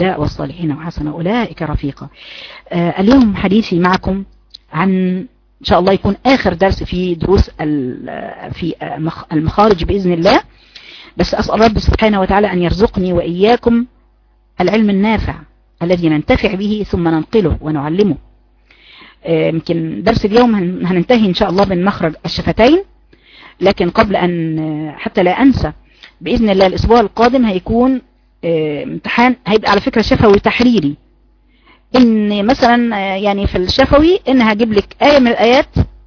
والصالحين وحسن أولئك رفيقا آه اليوم حديثي معكم عن إن شاء الله يكون آخر درس في دروس في المخارج بإذن الله بس أسأل رب سبحانه وتعالى أن يرزقني وإياكم العلم النافع الذي ننتفع به ثم ننقله ونعلمه يمكن درس اليوم هننتهي إن شاء الله من مخرج الشفتين لكن قبل أن حتى لا أنسى بإذن الله الأسبوع القادم هيكون امتحان هيبقى على فكرة شفوي تحريري ان مثلا يعني في الشفوي ان هجيب لك آية من الآيات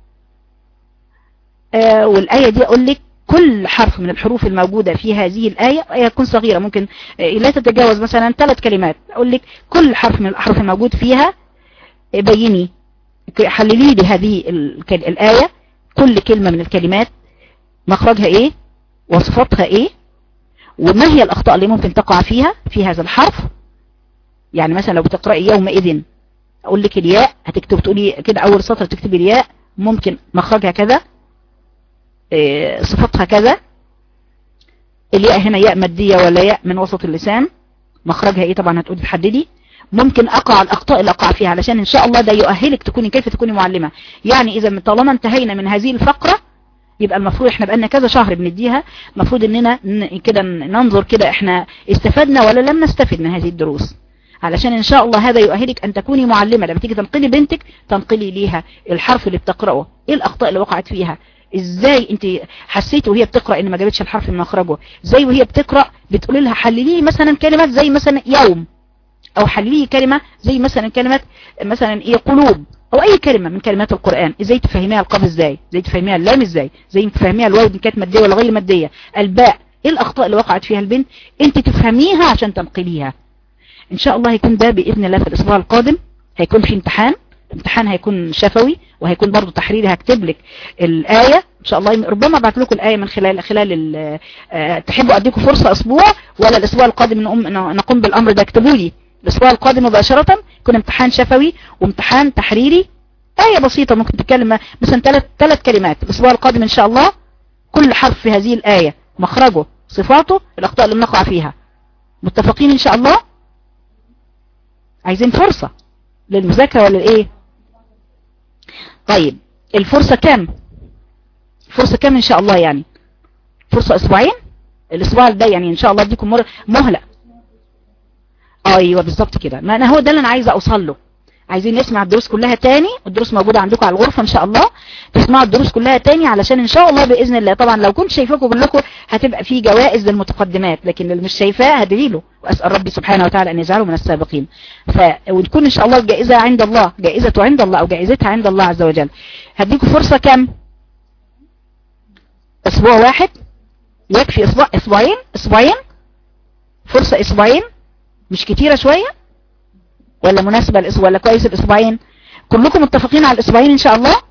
والآية دي اقول لك كل حرف من الحروف الموجودة في هذه الآية آية تكون صغيرة ممكن لا تتجاوز مثلا ثلاث كلمات اقول لك كل حرف من الحروف الموجود فيها بيني حللي لي هذه الآية كل كلمة من الكلمات مخرجها ايه وصفاتها ايه وما هي الأخطاء اللي ممكن تقع فيها في هذا الحرف يعني مثلا لو بتقرأي يومئذ أقول لك الياء هتكتب تقولي كده أول سطر تكتبي الياء ممكن مخرجها كذا إيه صفتها كذا الياء هنا ياء مادية ولا ياء من وسط اللسان مخرجها ايه طبعا هتقولي تحددي ممكن اقع الاخطاء اللي اقع فيها علشان ان شاء الله ده يؤهلك تكوني كيف تكوني معلمة يعني اذا طالما انتهينا من هذه الفقرة يبقى المفروض احنا بقالنا كذا شهر بنديها المفروض اننا كده ننظر كده احنا استفدنا ولا لم نستفد من هذه الدروس علشان ان شاء الله هذا يؤهلك ان تكوني معلمة لما تيجي تنقلي بنتك تنقلي ليها الحرف اللي بتقرأه ايه الاخطاء اللي وقعت فيها ازاي انت حسيتي وهي بتقرأ ان ما جابتش الحرف من مخرجه ازاي وهي بتقرأ بتقولي لها حللي مثلا كلمات زي مثلا يوم او حللي كلمة زي مثلا كلمة مثلا ايه قلوب او اي كلمة من كلمات القرآن ازاي تفهميها القاف ازاي ازاي تفهميها اللام ازاي ازاي تفهميها الواو دي كانت مادية ولا غير مادية الباء ايه الاخطاء اللي وقعت فيها البنت انت تفهميها عشان تنقليها ان شاء الله هيكون ده باذن الله في الاسبوع القادم هيكون في امتحان الامتحان هيكون شفوي وهيكون برضو تحريري هكتب لك الآية ان شاء الله ربما ابعت لكم الآية من خلال خلال أه تحبوا اديكم فرصة اسبوع ولا الاسبوع القادم نقوم نقوم بالامر ده اكتبوا لي الاسبوع القادم مباشرة يكون امتحان شفوي وامتحان تحريري آية بسيطة ممكن تتكلم مثلا ثلاث ثلاث كلمات الاسبوع القادم ان شاء الله كل حرف في هذه الآية مخرجه صفاته الاخطاء اللي بنقع فيها متفقين ان شاء الله عايزين فرصة للمذاكرة ولا الايه طيب الفرصة كام فرصة كام ان شاء الله يعني فرصة اسبوعين الاسبوع ده يعني ان شاء الله اديكم مهلة ايوه بالظبط كده ما انا هو ده اللي انا عايزه اوصل له عايزين نسمع الدروس كلها تاني الدروس موجودة عندكم على الغرفة ان شاء الله تسمعوا الدروس كلها تاني علشان ان شاء الله بإذن الله طبعا لو كنت شايفاكم كلكم هتبقى في جوائز للمتقدمات لكن اللي مش شايفاه هدريله واسأل ربي سبحانه وتعالى ان يجعله من السابقين ف... وتكون ان شاء الله الجائزة عند الله جائزته عند الله او جائزتها عند الله عز وجل هديكم فرصة كم اسبوع واحد يكفي اسبوع اسبوعين اسبوعين فرصة اسبوعين مش كتيرة شوية ولا مناسبة الاسبوع ولا كويس الاسبوعين كلكم متفقين على الاسبوعين ان شاء الله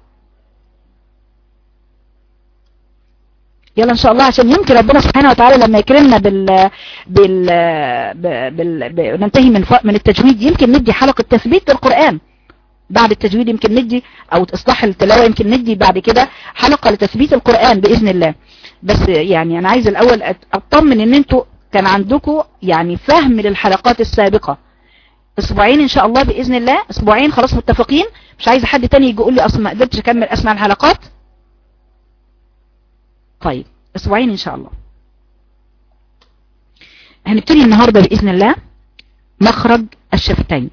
يلا ان شاء الله عشان يمكن ربنا سبحانه وتعالى لما يكرمنا بال بال, بال... بال... ننتهي من ف... من التجويد يمكن ندي حلقة تثبيت للقرآن بعد التجويد يمكن ندي او اصلاح التلاوة يمكن ندي بعد كده حلقة لتثبيت القرآن بإذن الله بس يعني انا عايز الاول اطمن ان انتوا كان عندكم يعني فهم للحلقات السابقة اسبوعين ان شاء الله باذن الله اسبوعين خلاص متفقين مش عايز حد تاني يجي يقول لي اصلا ما قدرتش اكمل اسمع الحلقات طيب اسبوعين ان شاء الله هنبتدي النهاردة باذن الله مخرج الشفتين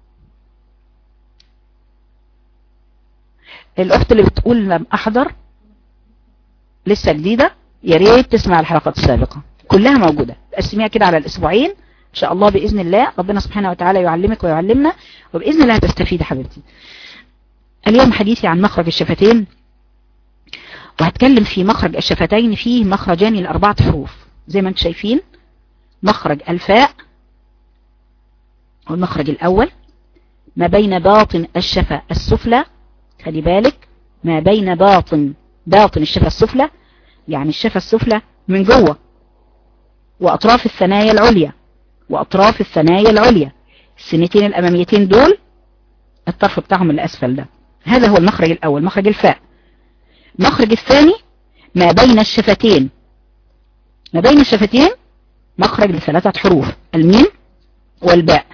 الاخت اللي بتقول لم احضر لسه جديدة يا ريت تسمع الحلقات السابقة كلها موجودة تقسميها كده على الاسبوعين ان شاء الله باذن الله ربنا سبحانه وتعالى يعلمك ويعلمنا وباذن الله هتستفيد حبيبتي اليوم حديثي عن مخرج الشفتين وهتكلم في مخرج الشفتين فيه مخرجان لأربعة حروف زي ما انتم شايفين مخرج الفاء والمخرج الأول ما بين باطن الشفة السفلى خلي بالك ما بين باطن باطن الشفة السفلى يعني الشفة السفلى من جوه وأطراف الثنايا العليا وأطراف الثنايا العليا السنتين الأماميتين دول الطرف بتاعهم الأسفل ده هذا هو المخرج الأول مخرج الفاء المخرج الثاني ما بين الشفتين ما بين الشفتين مخرج لثلاثة حروف الميم والباء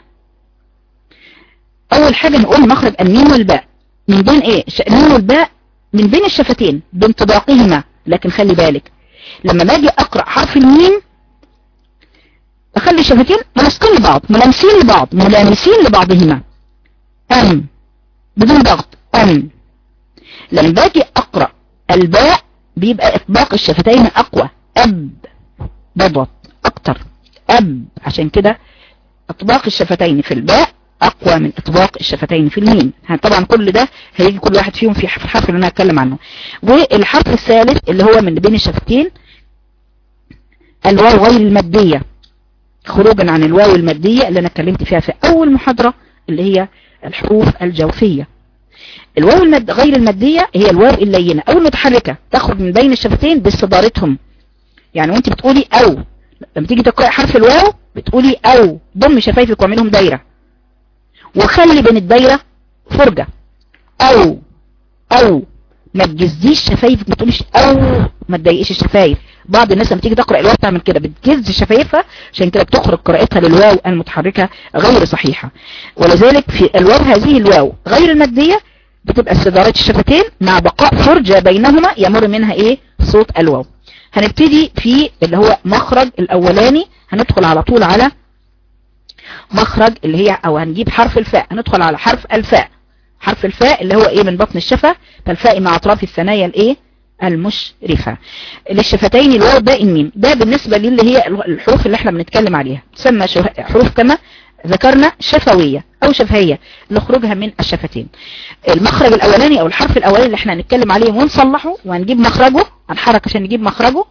اول حاجة نقول مخرج الميم والباء من بين ايه الميم والباء من بين الشفتين بانطباقهما لكن خلي بالك لما باجي اقرأ حرف الميم اخلي الشفتين ملصقين لبعض ملامسين لبعض ملامسين لبعضهما ام بدون ضغط ام لما باجي اقرأ الباء بيبقى اطباق الشفتين اقوى اب بضغط اكتر اب عشان كده اطباق الشفتين في الباء اقوى من اطباق الشفتين في الميم طبعا كل ده هيجي كل واحد فيهم في الحرف اللي انا هتكلم عنه والحرف الثالث اللي هو من بين الشفتين الواو غير المادية خروجا عن الواو المادية اللي انا اتكلمت فيها في اول محاضرة اللي هي الحروف الجوفية الواو المد... غير المادية هي الواو اللينة او المتحركة تخرج من بين الشفتين باستدارتهم يعني وانت بتقولي او لما تيجي تقرأي حرف الواو بتقولي او ضم شفايفك واعملهم دايرة وخلي بين الدايرة فرجة او او ما تجزيش شفايفك ما تقوليش او ما تضايقيش الشفايف بعض الناس لما تيجي تقرأ الواو تعمل كده بتجز شفايفها عشان كده بتخرج قراءتها للواو المتحركة غير صحيحة ولذلك في الواو هذه الواو غير المادية بتبقى استدارات الشفتين مع بقاء فرجة بينهما يمر منها ايه صوت الواو هنبتدي في اللي هو مخرج الاولاني هندخل على طول على مخرج اللي هي او هنجيب حرف الفاء هندخل على حرف الفاء حرف الفاء اللي هو ايه من بطن الشفة فالفاء مع اطراف الثنايا الايه المشرفة للشفتين الواو باء الميم ده بالنسبة للي هي الحروف اللي احنا بنتكلم عليها تسمى حروف كما ذكرنا شفوية او شفهية لخروجها من الشفتين المخرج الاولاني او الحرف الاولاني اللي احنا هنتكلم عليه ونصلحه وهنجيب مخرجه هنحرك عشان نجيب مخرجه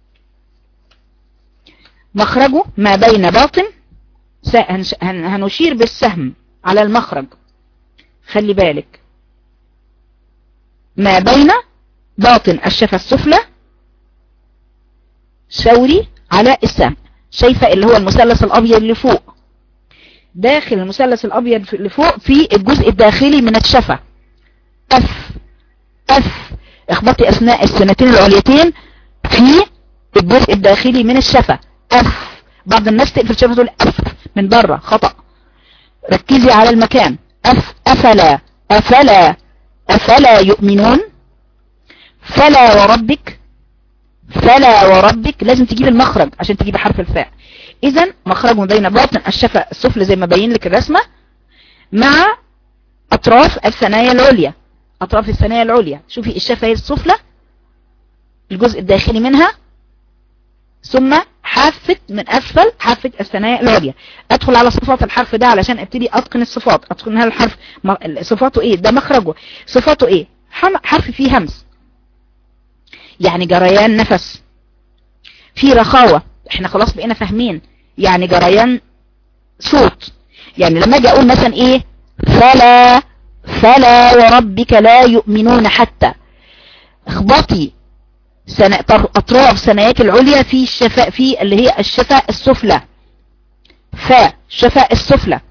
مخرجه ما بين باطن هنشير بالسهم على المخرج خلي بالك ما بين باطن الشفة السفلى شوري على السهم شايفة اللي هو المثلث الابيض اللي فوق داخل المثلث الابيض اللي فوق في الجزء الداخلي من الشفة اف اف اخبطي اثناء السنتين العليتين في الجزء الداخلي من الشفة اف بعض الناس تقفل الشفة تقول اف من بره خطأ ركزي على المكان أف أفلا أفلا أفلا يؤمنون فلا وربك فلا وربك لازم تجيب المخرج عشان تجيب حرف الفاء اذا مخرج ما بين باطن الشفة السفلى زي ما بين لك الرسمة مع اطراف الثنايا العليا اطراف الثنايا العليا شوفي الشفة هي السفلى الجزء الداخلي منها ثم حافة من اسفل حافة الثنايا العليا ادخل على صفات الحرف ده علشان ابتدي اتقن الصفات اتقن هذا الحرف صفاته ايه ده مخرجه صفاته ايه حرف فيه همس يعني جريان نفس في رخاوة احنا خلاص بقينا فاهمين يعني جريان صوت يعني لما اجي اقول مثلا ايه فلا فلا وربك لا يؤمنون حتى اخبطي سنة اطراف ثناياك العليا في الشفاء في اللي هي الشفاء السفلى فاء شفاء السفلى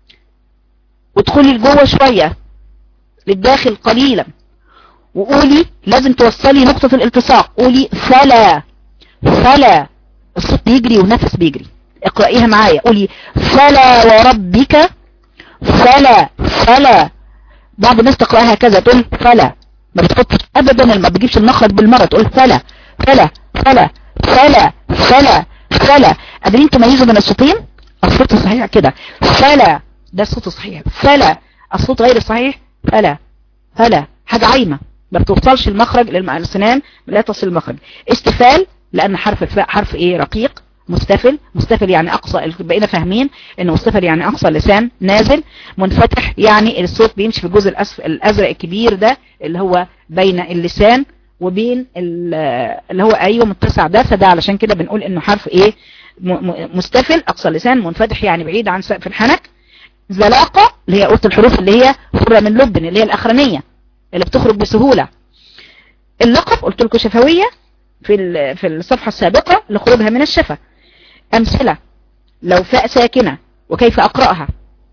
وادخلي لجوه شوية للداخل قليلا وقولي لازم توصلي نقطة الالتصاق قولي فلا فلا الصوت بيجري والنفس بيجري اقرأيها معايا قولي فلا وربك فلا فلا بعض الناس تقرأها كذا تقول فلا ما بتحطش ابدا ما بتجيبش المخرج بالمرة تقول فلا فلا فلا فلا فلا فلا قادرين تميزوا بين الصوتين الصوت الصحيح كده فلا ده الصوت الصحيح فلا الصوت غير الصحيح فلا فلا حاجة عايمة ما بتوصلش المخرج للسنان لا تصل المخرج استفال لان حرف الفاء حرف ايه رقيق مستفل مستفل يعني اقصى بقينا فاهمين ان مستفل يعني اقصى لسان نازل منفتح يعني الصوت بيمشي في الجزء الازرق الكبير ده اللي هو بين اللسان وبين اللي هو ايوه متسع ده فده علشان كده بنقول انه حرف ايه مستفل اقصى اللسان منفتح يعني بعيد عن سقف الحنك زلاقة اللي هي قلت الحروف اللي هي حرة من لبن اللي هي الاخرانية اللي بتخرج بسهولة اللقب قلت لكم شفوية في في الصفحة السابقة لخروجها من الشفة أمثلة لو فاء ساكنة وكيف أقرأها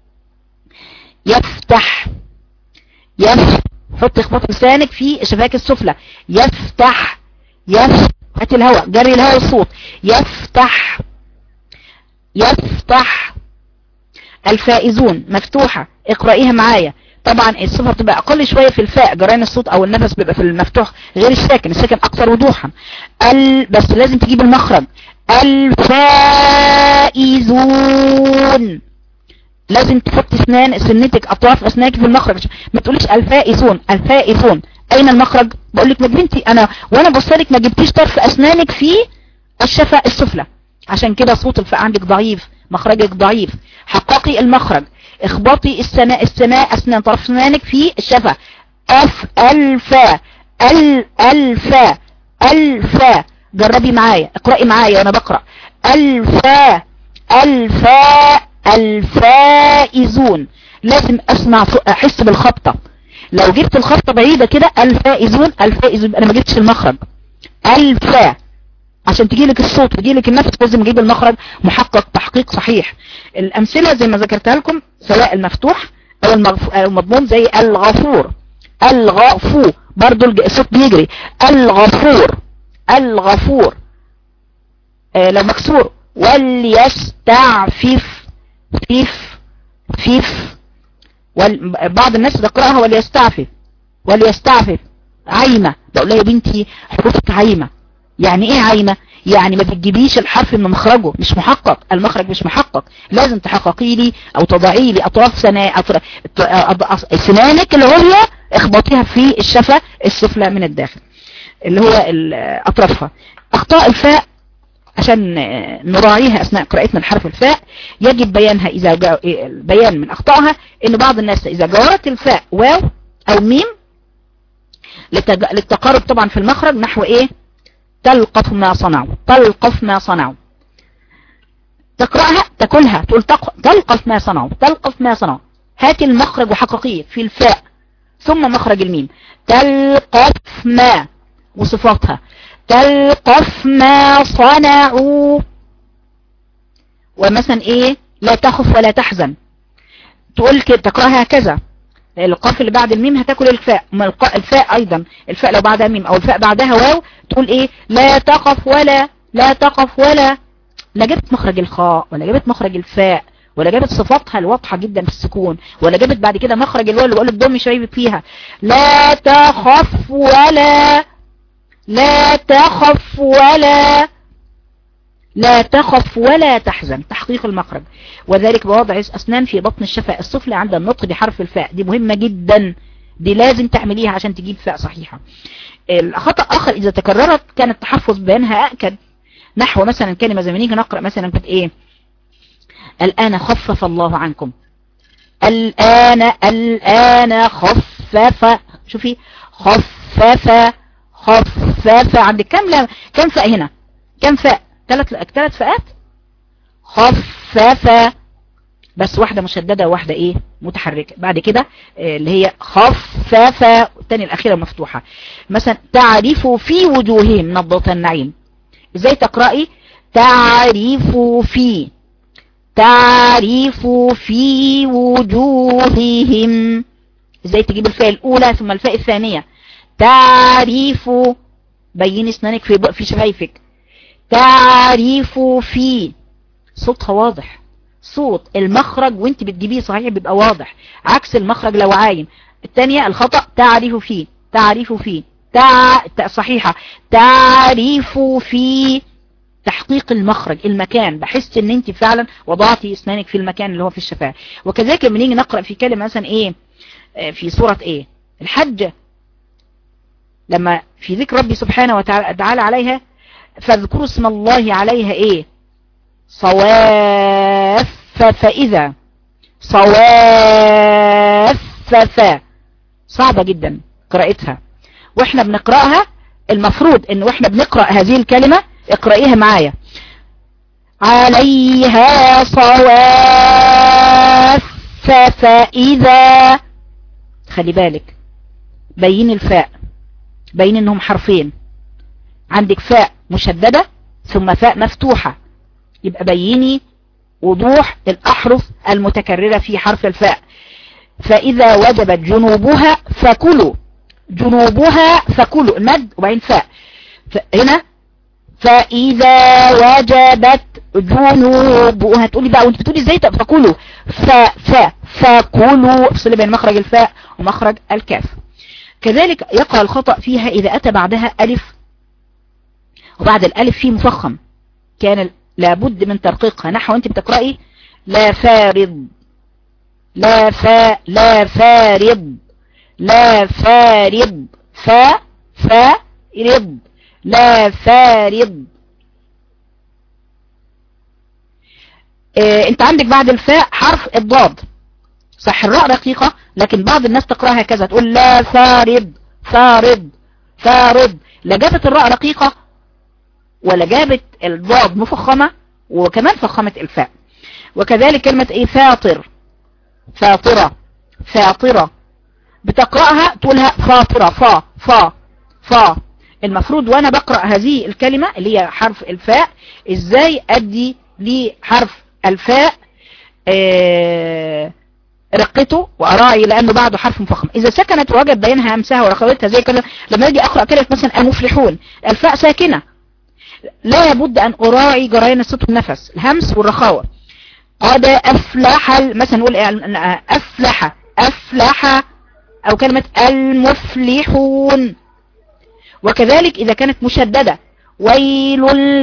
يفتح يفتح حط اخباط لسانك في الشفاك السفلى يفتح يفتح هات الهواء جري الهواء الصوت يفتح يفتح الفائزون مفتوحة اقرأيها معايا طبعا الصفة بتبقى اقل شوية في الفاء جريان الصوت او النفس بيبقى في المفتوح غير الساكن الساكن اكثر وضوحا ال بس لازم تجيب المخرج الفائزون لازم تحط اسنان سنتك اطراف اسنانك في المخرج ما تقوليش الفائزون الفائزون اين المخرج بقول لك ما بنتي انا وانا بصلك ما جبتيش طرف اسنانك في الشفة السفلى عشان كده صوت الفاء عندك ضعيف مخرجك ضعيف حققي المخرج اخبطي السماء السماء اسنان طرف اسنانك في الشفة اف الفا ال الفا الفا جربي معايا اقرأي معايا وانا بقرأ الفا الفا الفائزون لازم اسمع احس بالخبطة لو جبت الخبطة بعيدة كده الفائزون الفائزون انا ما جبتش المخرج الفا عشان تجيلك الصوت وتجيلك النفس لازم اجيب المخرج محقق تحقيق صحيح الامثلة زي ما ذكرتها لكم سواء المفتوح او المضموم زي الغفور الغفور برضو الصوت بيجري الغفور الغفور آه لو مكسور وليستعفف فيف فيف بعض الناس تقرأها وليستعفف وليستعفف عايمة بقول لها يا بنتي حروفك عايمة يعني ايه عايمة يعني ما تجيبيش الحرف من مخرجه مش محقق المخرج مش محقق لازم تحققي لي او تضعي لي اطراف سنا سنانك العليا اخبطيها في الشفة السفلى من الداخل اللي هو اطرافها اخطاء الفاء عشان نراعيها اثناء قراءتنا الحرف الفاء يجب بيانها اذا جا... بيان من اخطائها ان بعض الناس اذا جاورت الفاء واو او ميم لتج... للتقارب طبعا في المخرج نحو ايه تلقف ما صنعوا تلقف ما صنعوا تقرأها تاكلها تقول تق... تلقف ما صنعوا تلقف ما صنعوا هات المخرج وحقيقية في الفاء ثم مخرج الميم تلقف ما وصفاتها تلقف ما صنعوا ومثلا ايه لا تخف ولا تحزن تقول كده تقراها هكذا القاف اللي بعد الميم هتاكل الفاء الفاء ايضا الفاء لو بعدها ميم او الفاء بعدها واو تقول ايه لا تقف ولا لا تقف ولا لا جبت مخرج الخاء ولا جبت مخرج الفاء ولا جابت صفاتها الواضحة جدا في السكون ولا جابت بعد كده مخرج الواو اللي بقول الضم شويه فيها لا تخف ولا لا تخف ولا لا تخف ولا تحزن تحقيق المخرج وذلك بوضع أسنان في بطن الشفاء السفلى عند النطق بحرف الفاء دي مهمة جدا دي لازم تعمليها عشان تجيب فاء صحيحة الخطأ آخر إذا تكررت كان التحفظ بينها أكد نحو مثلا كلمة زي ما نيجي نقرأ مثلا كنت إيه الآن خفف الله عنكم الآن الآن خفف شوفي خفف خفف عندك كم لا كم فاء هنا كم فاء ثلاث ثلاث فاءات خفف بس واحدة مشددة وواحدة ايه متحركة بعد كده اللي هي خفف الثانية الأخيرة مفتوحة مثلا تعرف في وجوههم نضة النعيم ازاي تقرأي تعرف في تعرف في وجوههم ازاي تجيب الفاء الأولى ثم الفاء الثانية تعرف بين اسنانك في في شفايفك تعرف في صوتها واضح صوت المخرج وانت بتجيبيه صحيح بيبقى واضح عكس المخرج لو عايم الثانية الخطأ تعرف في تعرف في تع... صحيحة تعرف في تحقيق المخرج المكان بحس ان انت فعلا وضعتي اسنانك في المكان اللي هو في الشفاه وكذلك لما نيجي نقرأ في كلمة مثلا ايه في سورة ايه الحج لما في ذكر ربي سبحانه وتعالى عليها فاذكروا اسم الله عليها ايه صواف فإذا صواف فا صعبة جدا قراءتها واحنا بنقرأها المفروض ان واحنا بنقرأ هذه الكلمة اقرأيها معايا عليها صواف فإذا خلي بالك بين الفاء بين انهم حرفين عندك فاء مشددة ثم فاء مفتوحة يبقى بيني وضوح الأحرف المتكررة في حرف الفاء فإذا وجبت جنوبها فكلوا جنوبها فكلوا المد وبعدين فاء هنا فإذا وجبت جنوب وهتقولي بقى وانت بتقولي ازاي فكلوا ف ف فكلوا افصل بين مخرج الفاء ومخرج الكاف كذلك يقع الخطأ فيها إذا أتى بعدها ألف وبعد الألف فيه مفخم كان لابد من ترقيقها نحو أنت بتقرأي لا فارض لا فا لا فارض لا فارض فا فارض لا فارض إيه انت عندك بعد الفاء حرف الضاد صح الراء رقيقة لكن بعض الناس تقرأها كذا تقول لا فارض فارض فارض لا جابت الراء رقيقة ولا جابت الضاد مفخمة وكمان فخمت الفاء وكذلك كلمة ايه فاطر فاطرة فاطرة بتقرأها تقولها فاطرة فا فا فا المفروض وانا بقرأ هذه الكلمة اللي هي حرف الفاء ازاي ادي لحرف الفاء آه رقته وأراعي لأنه بعده حرف مفخم إذا سكنت وجد بينها همسها ورخوتها زي كده لما أجي أقرأ كلمة مثلا المفلحون الفاء ساكنة لا بد أن أراعي جريان الصوت والنفس الهمس والرخاوة قد أفلح مثلا نقول أفلح أفلح أو كلمة المفلحون وكذلك إذا كانت مشددة ويل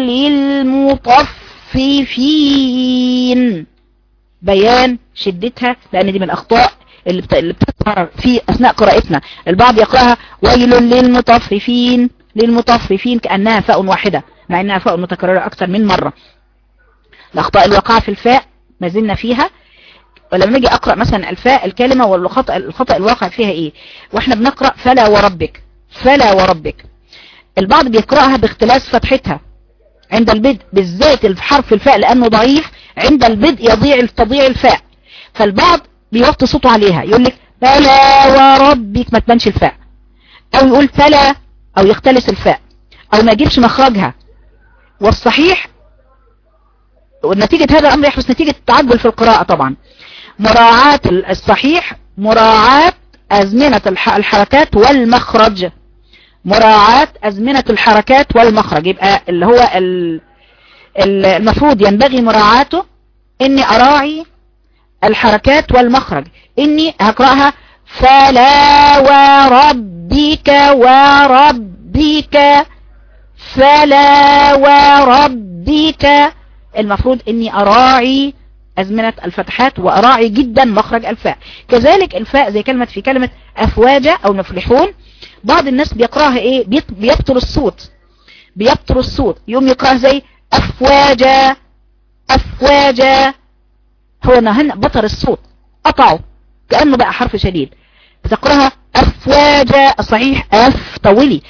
للمطففين بيان شدتها لأن دي من الأخطاء اللي بتظهر في أثناء قراءتنا البعض يقرأها ويل للمطففين للمطففين كأنها فاء واحدة مع أنها فاء متكررة أكثر من مرة الأخطاء الواقعة في الفاء ما زلنا فيها ولما نجي أقرأ مثلا الفاء الكلمة والخطأ الخطأ الواقع فيها إيه وإحنا بنقرأ فلا وربك فلا وربك البعض بيقرأها باختلاس فتحتها عند البدء بالذات الحرف الفاء لأنه ضعيف عند البدء يضيع تضيع الفاء فالبعض بيوطي صوته عليها يقول لك فلا وربك ما تبانش الفاء او يقول فلا او يختلس الفاء او ما يجيبش مخرجها والصحيح ونتيجة هذا الامر يحدث نتيجة تعجل في القراءة طبعا مراعاة الصحيح مراعاة ازمنة الحركات والمخرج مراعاة ازمنة الحركات والمخرج يبقى اللي هو المفروض ينبغي مراعاته اني اراعي الحركات والمخرج اني هقرأها فلا وربك وربك فلا وربك المفروض اني اراعي ازمنة الفتحات واراعي جدا مخرج الفاء كذلك الفاء زي كلمة في كلمة افواجة او مفلحون بعض الناس بيقراها ايه بيبطل الصوت بيبطل الصوت يوم يقراها زي افواجا افواجا هو هنا بطر الصوت قطعه كأنه بقى حرف شديد بتقراها افواجا صحيح اف طولي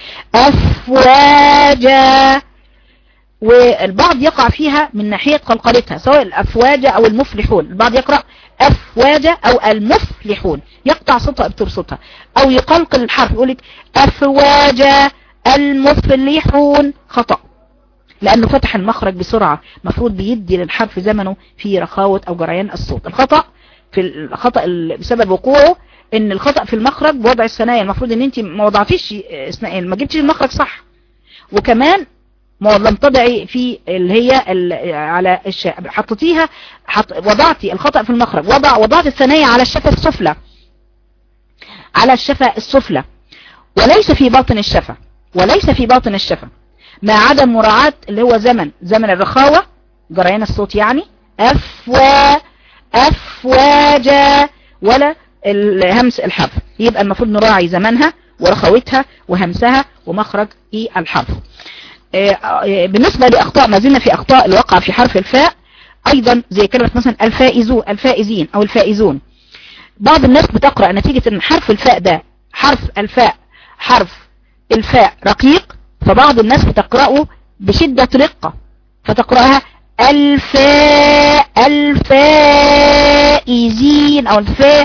افواجا والبعض يقع فيها من ناحية قلقلتها سواء الافواجا او المفلحون البعض يقرأ افواجا او المفلحون يقطع صوتها ابتر صوتها او يقلقل الحرف يقولك افواجا المفلحون خطأ لأنه فتح المخرج بسرعة مفروض بيدي للحرف زمنه في رخاوة أو جريان الصوت الخطأ في الخطأ بسبب وقوعه ان الخطأ في المخرج بوضع الثنايا المفروض ان انت ما وضعتيش اثنائيا ما جبتش المخرج صح وكمان ما لم تضعي في اللي هي على الشاء حطيتيها حط وضعتي الخطأ في المخرج وضع وضعت الثنايا على الشفة السفلى على الشفة السفلى وليس في باطن الشفة وليس في باطن الشفة مع عدم مراعاة اللي هو زمن زمن الرخاوة جريان الصوت يعني أفوا أفواجا ولا الهمس الحرف يبقى المفروض نراعي زمنها ورخوتها وهمسها ومخرج اي الحرف بالنسبة لأخطاء ما زلنا في أخطاء الوقع في حرف الفاء أيضا زي كلمة مثلا الفائزون الفائزين أو الفائزون بعض الناس بتقرأ نتيجة أن حرف الفاء ده حرف الفاء حرف الفاء رقيق فبعض الناس بتقرأه بشدة رقة فتقرأها الفاء الفائزين او الفاء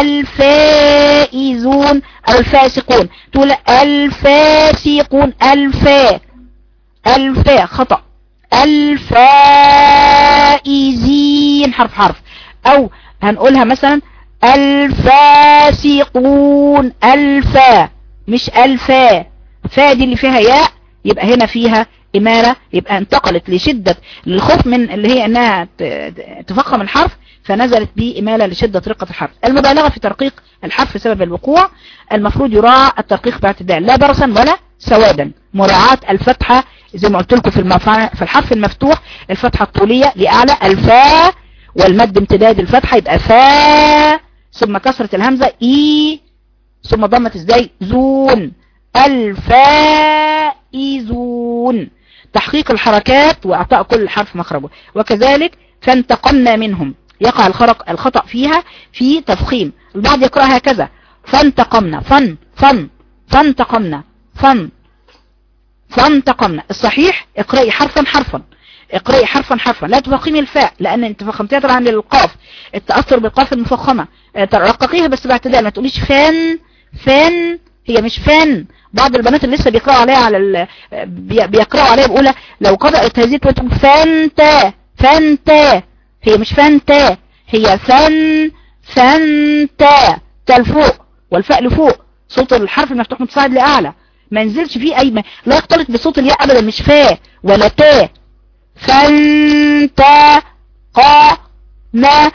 الفائزون او الفاسقون تقول الفاسقون الفاء الفاء خطأ الفائزين حرف حرف او هنقولها مثلا الفاسقون الفاء مش الفاء فاء دي اللي فيها ياء يبقى هنا فيها إمالة يبقى انتقلت لشدة الخوف من اللي هي انها تفخم الحرف فنزلت بإمالة لشدة رقة الحرف المبالغة في ترقيق الحرف بسبب الوقوع المفروض يراعى الترقيق باعتدال لا برصا ولا سوادا مراعاة الفتحة زي ما قلت لكم في, في الحرف المفتوح الفتحة الطولية لأعلى الفاء والمد امتداد الفتحة يبقى فاء ثم كسرة الهمزة اي ثم ضمت ازاي زون الفائزون تحقيق الحركات واعطاء كل حرف مخرجه وكذلك فانتقمنا منهم يقع الخرق الخطأ فيها في تفخيم البعض يقرأ هكذا فانتقمنا فن فن فانتقمنا فن فانتقمنا الصحيح اقرأي حرفا حرفا اقرأي حرفا حرفا لا تفخمي الفاء لان انت فخمتيها طبعا للقاف التأثر بالقاف المفخمة ترققيها بس باعتدال ما تقوليش فان فان هي مش فان بعض البنات اللي لسه بيقرأوا عليها على بيقرأوا عليها بيقولها لو قرأت هذه تقول فانتا فانتا هي مش فانتا هي فن فانتا تا لفوق والفاء لفوق صوت الحرف المفتوح متصاعد لأعلى ما ينزلش فيه أي ما لا يختلط بصوت الياء أبدا مش فا ولا تا فانتا قا ما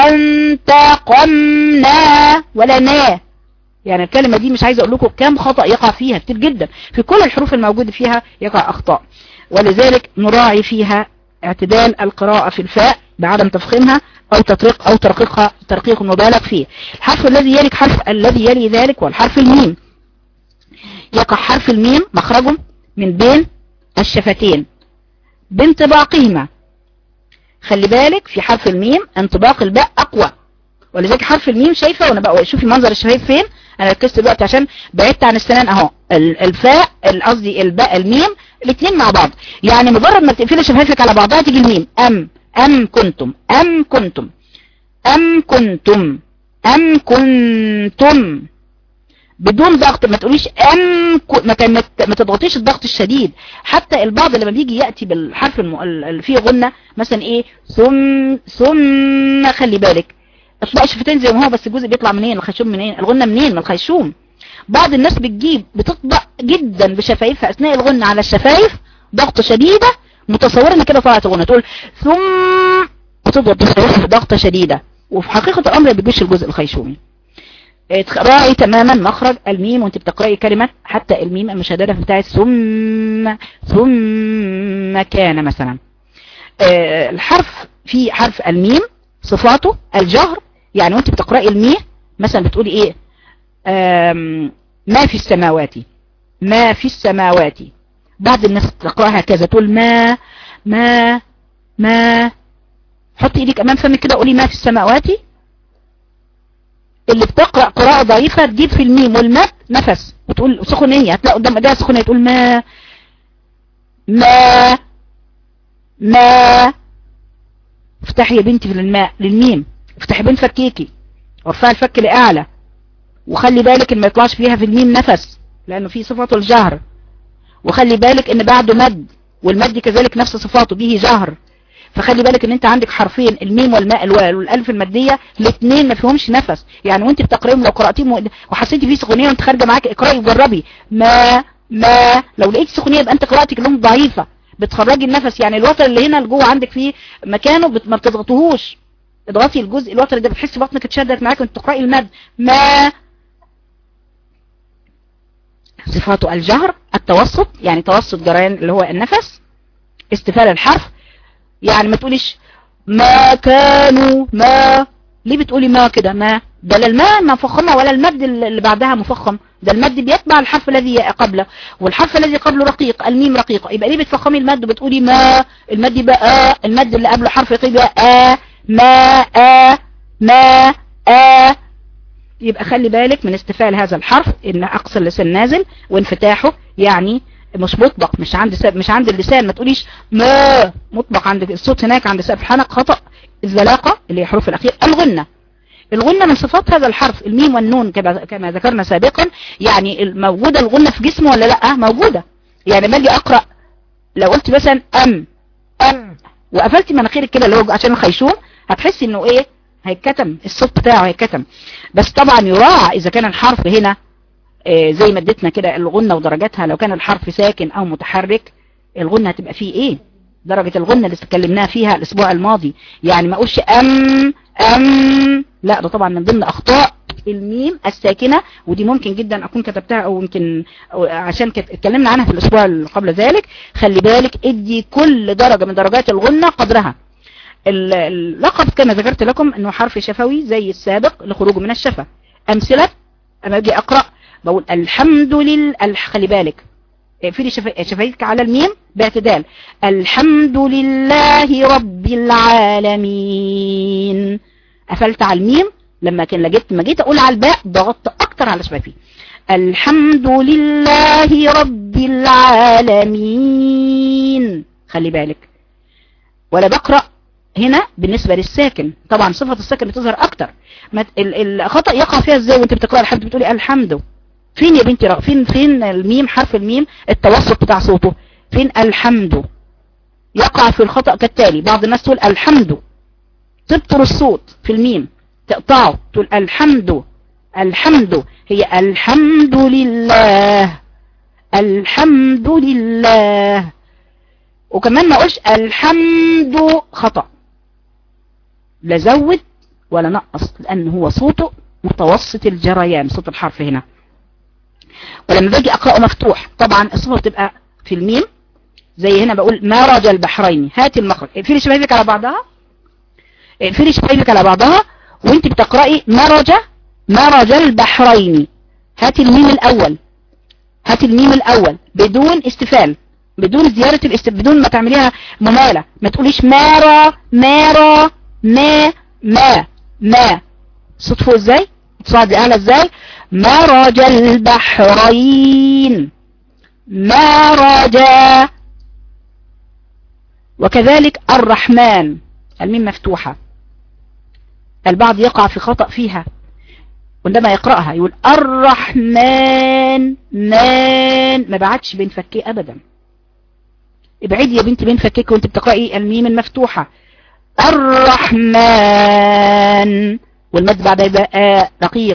فانتقمنا ولا نا يعني الكلمة دي مش عايز اقول لكم كام خطأ يقع فيها كتير جدا في كل الحروف الموجودة فيها يقع اخطاء ولذلك نراعي فيها اعتدال القراءة في الفاء بعدم تفخيمها او تطريق او ترقيقها ترقيق مبالغ فيه الحرف الذي يلي حرف الذي يلي ذلك والحرف الميم يقع حرف الميم مخرجه من بين الشفتين بانطباقهما خلي بالك في حرف الميم انطباق الباء اقوى ولذلك حرف الميم شايفه وانا بقى شوفي منظر الشفايف فين انا ركزت دلوقتي عشان بعدت عن السنان اهو الفاء قصدي الباء الميم الاثنين مع بعض يعني مجرد ما تقفلي شفايفك على بعضها تيجي الميم ام ام كنتم ام كنتم ام كنتم ام كنتم بدون ضغط ما تقوليش ام ما ما تضغطيش الضغط الشديد حتى البعض لما بيجي ياتي بالحرف اللي فيه غنه مثلا ايه ثم ثم خلي بالك اطلع شفتين زي ما هو بس الجزء بيطلع منين الخيشوم منين الغنة منين من الخيشوم بعض الناس بتجيب بتطبق جدا بشفايفها اثناء الغنة على الشفايف ضغطة شديدة متصورة ان كده طلعت الغنة تقول ثم بتضغط بشفايفها ضغطة شديدة وفي حقيقة الامر ما بيجيش الجزء الخيشومي راعي تماما مخرج الميم وانت بتقرأي كلمة حتى الميم المشددة بتاعت ثم ثم كان مثلا الحرف في حرف الميم صفاته الجهر يعني وانت بتقرأي المية مثلا بتقولي ايه ما في السماوات ما في السماوات بعض الناس تقرأها كذا تقول ما ما ما حطي ايدك امام فمك كده قولي ما في السماوات اللي بتقرأ قراءة ضعيفة تجيب في الميم والماء نفس وتقول سخونية هتلاقي قدام ده سخونية تقول ما ما ما افتحي يا بنتي في الماء للميم افتحي بين فكيكي وارفعي الفك لأعلى وخلي بالك ان ما يطلعش فيها في الميم نفس لانه في صفاته الجهر وخلي بالك ان بعده مد والمد كذلك نفس صفاته به جهر فخلي بالك ان انت عندك حرفين الميم والماء والالف المادية الاثنين ما فيهمش نفس يعني وانت بتقريهم لو قرأتيهم وحسيتي فيه سخونية وانت خارجه معاك اقرأي وجربي ما ما لو لقيت سخونية يبقى انت قراءتك لهم ضعيفة بتخرجي النفس يعني الوتر اللي هنا لجوه عندك فيه مكانه بت... ما بتضغطوهوش اضغطي الجزء الوتر ده بتحسي بطنك اتشدت معاك وانت تقرأي المد ما صفاته الجهر التوسط يعني توسط جريان اللي هو النفس استفال الحرف يعني ما تقوليش ما كانوا ما ليه بتقولي ما كده ما ده لا الماء مفخمة ولا المد اللي بعدها مفخم ده المد بيتبع الحرف الذي قبله والحرف الذي قبله رقيق الميم رقيقة يبقى ليه بتفخمي المد وبتقولي ما المد يبقى آه المد اللي قبله حرف رقيق يبقى آه ما آه ما آه يبقى خلي بالك من استفال هذا الحرف ان اقصى اللسان نازل وانفتاحه يعني مش مطبق مش عند سب مش عند اللسان ما تقوليش ما مطبق عند الصوت هناك عند سقف الحنك خطأ الزلاقة اللي هي حروف الاخير الغنة الغنة من صفات هذا الحرف الميم والنون كما, كما ذكرنا سابقا يعني موجودة الغنة في جسمه ولا لا موجودة يعني ما اجي اقرأ لو قلت مثلا ام ام وقفلت مناخيرك كده اللي هو عشان الخيشوم هتحسي انه ايه هيتكتم الصوت بتاعه هيتكتم بس طبعا يراعى اذا كان الحرف هنا آه زي ما اديتنا كده الغنة ودرجاتها لو كان الحرف ساكن او متحرك الغنة هتبقى فيه ايه درجة الغنة اللي اتكلمناها فيها الاسبوع الماضي يعني ما اقولش ام ام لا ده طبعا من ضمن اخطاء الميم الساكنة ودي ممكن جدا اكون كتبتها او يمكن أو عشان اتكلمنا عنها في الاسبوع اللي قبل ذلك خلي بالك ادي كل درجة من درجات الغنة قدرها اللقب كما ذكرت لكم انه حرف شفوي زي السابق لخروجه من الشفة امثلة اما اجي اقرأ بقول الحمد لله خلي بالك في شفايفك على الميم باعتدال الحمد لله رب العالمين قفلت على الميم لما كان لجيت ما جيت اقول على الباء ضغطت اكتر على شفايفي الحمد لله رب العالمين خلي بالك ولا بقرأ هنا بالنسبة للساكن طبعا صفة الساكن بتظهر اكتر الخطأ يقع فيها ازاي وانت بتقرأ الحمد بتقولي الحمد فين يا بنتي فين فين الميم حرف الميم التوسط بتاع صوته فين الحمد يقع في الخطأ كالتالي بعض الناس تقول الحمد تبطر الصوت في الميم تقطعه تقول الحمد الحمد هي الحمد لله الحمد لله وكمان ما اقولش الحمد خطأ لا زود ولا نقص لان هو صوته متوسط الجريان صوت الحرف هنا ولما باجي اقرأه مفتوح طبعا الصفة بتبقى في الميم زي هنا بقول مرج البحرين هات المخرج اقفلي شفايفك على بعضها اقفلي شفايفك على بعضها وانت بتقرأي مرج مرج البحرين هات الميم الاول هات الميم الاول بدون استفال بدون زيارة الاستفال بدون ما تعمليها ممالة ما تقوليش مارا مارا ما ما ما صوت فوق ازاي تصعد اعلى ازاي مرج البحرين مرج وكذلك الرحمن الميم مفتوحة البعض يقع في خطأ فيها عندما يقرأها يقول الرحمن مان ما بعدش بين فكيه أبدا ابعدي يا بنتي بين فكيك وانت بتقرأي الميم المفتوحة الرحمن والمد بعدها يبقى رقيق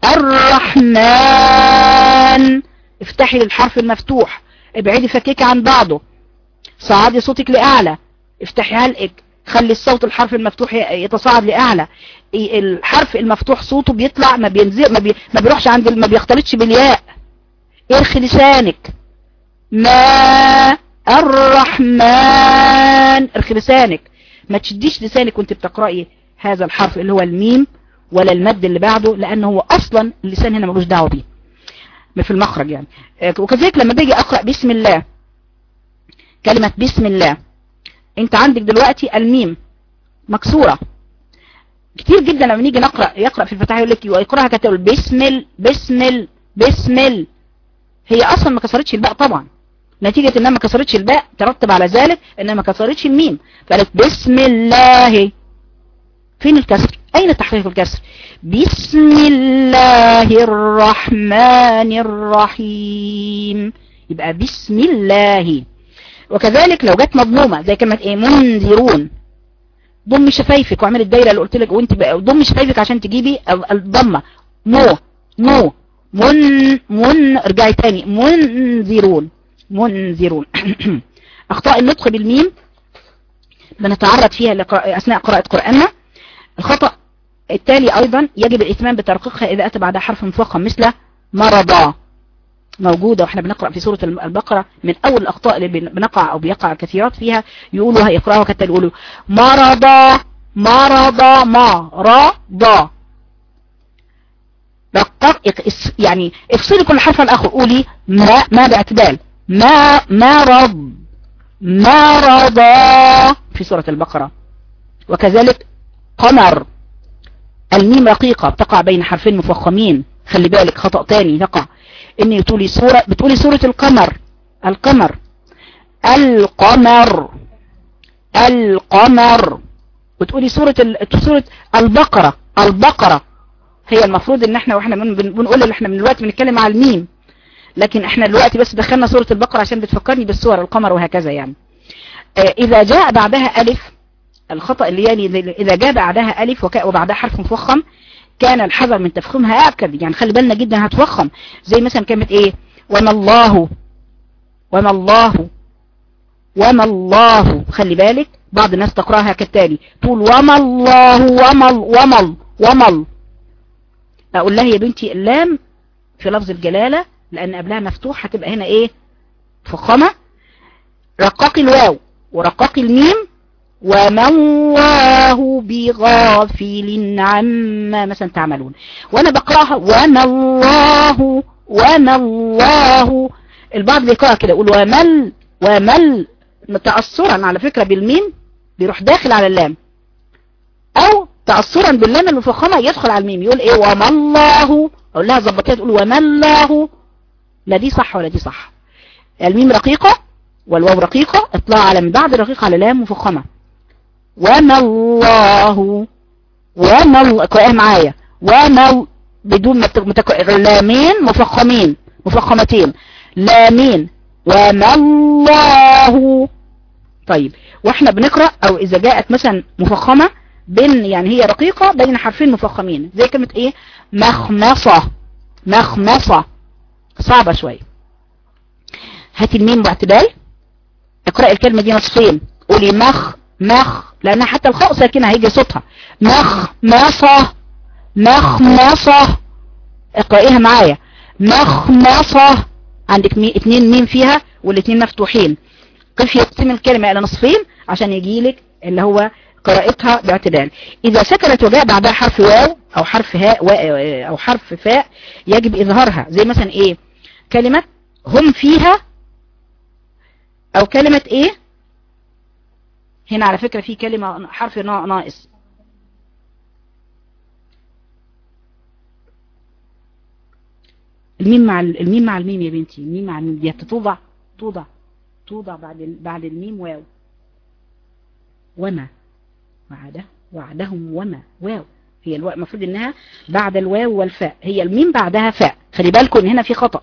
الرحمن افتحي الحرف المفتوح ابعدي فكيك عن بعضه صعدي صوتك لأعلى افتحي هلقك خلي الصوت الحرف المفتوح يتصاعد لأعلى الحرف المفتوح صوته بيطلع ما بينزل ما, بي ما بيروحش عند ما بيختلطش بالياء ارخي لسانك ما الرحمن ارخي لسانك ما تشديش لسانك وانت بتقرأي هذا الحرف اللي هو الميم ولا المد اللي بعده لان هو اصلا اللسان هنا ملوش دعوه بيه في المخرج يعني وكذلك لما باجي اقرا بسم الله كلمه بسم الله انت عندك دلوقتي الميم مكسوره كتير جدا لما نيجي نقرا يقرا في الفتحه يقول لك ويقراها كتقول بسم ال بسم ال بسم ال هي اصلا ما كسرتش الباء طبعا نتيجة انها ما كسرتش الباء ترتب على ذلك انها ما كسرتش الميم فقالت بسم الله فين الكسر اين تحقيق الكسر بسم الله الرحمن الرحيم يبقى بسم الله وكذلك لو جت مضمومة زي كلمة ايه منذرون ضم شفايفك واعمل الدايرة اللي قلت لك وانت بقى ضم شفايفك عشان تجيبي الضمة مو مو من من ارجعي تاني منذرون منذرون اخطاء النطق بالميم بنتعرض فيها اثناء قراءة قرآننا الخطأ التالي ايضا يجب الاتمام بترقيقها اذا اتى بعدها حرف مفخم مثل مرضى موجودة واحنا بنقرأ في سورة البقرة من اول الاخطاء اللي بنقع او بيقع كثيرات فيها يقولوا يقرأوها كتا يقولوا مرضى مرضى مرضى دقق يعني افصلي كل حرف الاخر قولي ما ما باعتدال ما مرض مرضى في سورة البقرة وكذلك قمر الميم رقيقة بتقع بين حرفين مفخمين خلي بالك خطأ تاني تقع اني بتقولي سورة بتقولي سورة القمر القمر القمر القمر بتقولي سورة سورة البقرة البقرة هي المفروض ان احنا واحنا بنقول ان احنا من الوقت بنتكلم على الميم لكن احنا دلوقتي بس دخلنا سورة البقرة عشان بتفكرني بالسور القمر وهكذا يعني اه اذا جاء بعدها الف الخطأ اللي يلي اذا جاء بعدها الف وبعدها حرف مفخم كان الحذر من تفخيمها اكد يعني خلي بالنا جدا هتفخم زي مثلا كلمة ايه وما الله وما الله وما الله خلي بالك بعض الناس تقرأها كالتالي تقول وما الله وما وما وما اقول لها يا بنتي اللام في لفظ الجلالة لان قبلها مفتوح هتبقى هنا ايه فخمة رقاق الواو ورقاق الميم وما الله بغافل عما مثلا تعملون وانا بقراها وما الله وما الله البعض بيقرأ كده يقول ومل ومل تأثرا على فكرة بالميم بيروح داخل على اللام او تأثرا باللام المفخمة يدخل على الميم يقول ايه وما الله اقول لها ظبطيها تقول وما الله لا دي صح ولا دي صح الميم رقيقة والواو رقيقة اطلاع على من بعد رقيقة على لام مفخمة وما الله وما الله معايا وما بدون متك... لامين مفخمين مفخمتين لامين وما الله طيب واحنا بنقرأ او اذا جاءت مثلا مفخمة بين يعني هي رقيقة بين حرفين مفخمين زي كلمة ايه مخمصة مخمصة صعبة شوية هاتي الميم باعتدال اقرأ الكلمة دي نصفين قولي مخ مخ لان حتى الخاء ساكنة هيجي صوتها مخمصة مخمصة اقرأيها معايا مخمصة عندك مي... اتنين ميم فيها والاتنين مفتوحين كيف يقسم الكلمة الى نصفين عشان يجيلك اللي هو قراءتها باعتدال اذا سكنت وجاء بعدها حرف واو او حرف هاء و... او حرف فاء يجب اظهارها زي مثلا ايه كلمة هم فيها او كلمة ايه هنا على فكرة في كلمة حرف ناقص الميم مع الميم مع الميم يا بنتي الميم مع الميم دي توضع توضع توضع بعد بعد الميم واو وما وعده وعدهم وما واو هي الواو المفروض انها بعد الواو والفاء هي الميم بعدها فاء خلي بالكم هنا في خطأ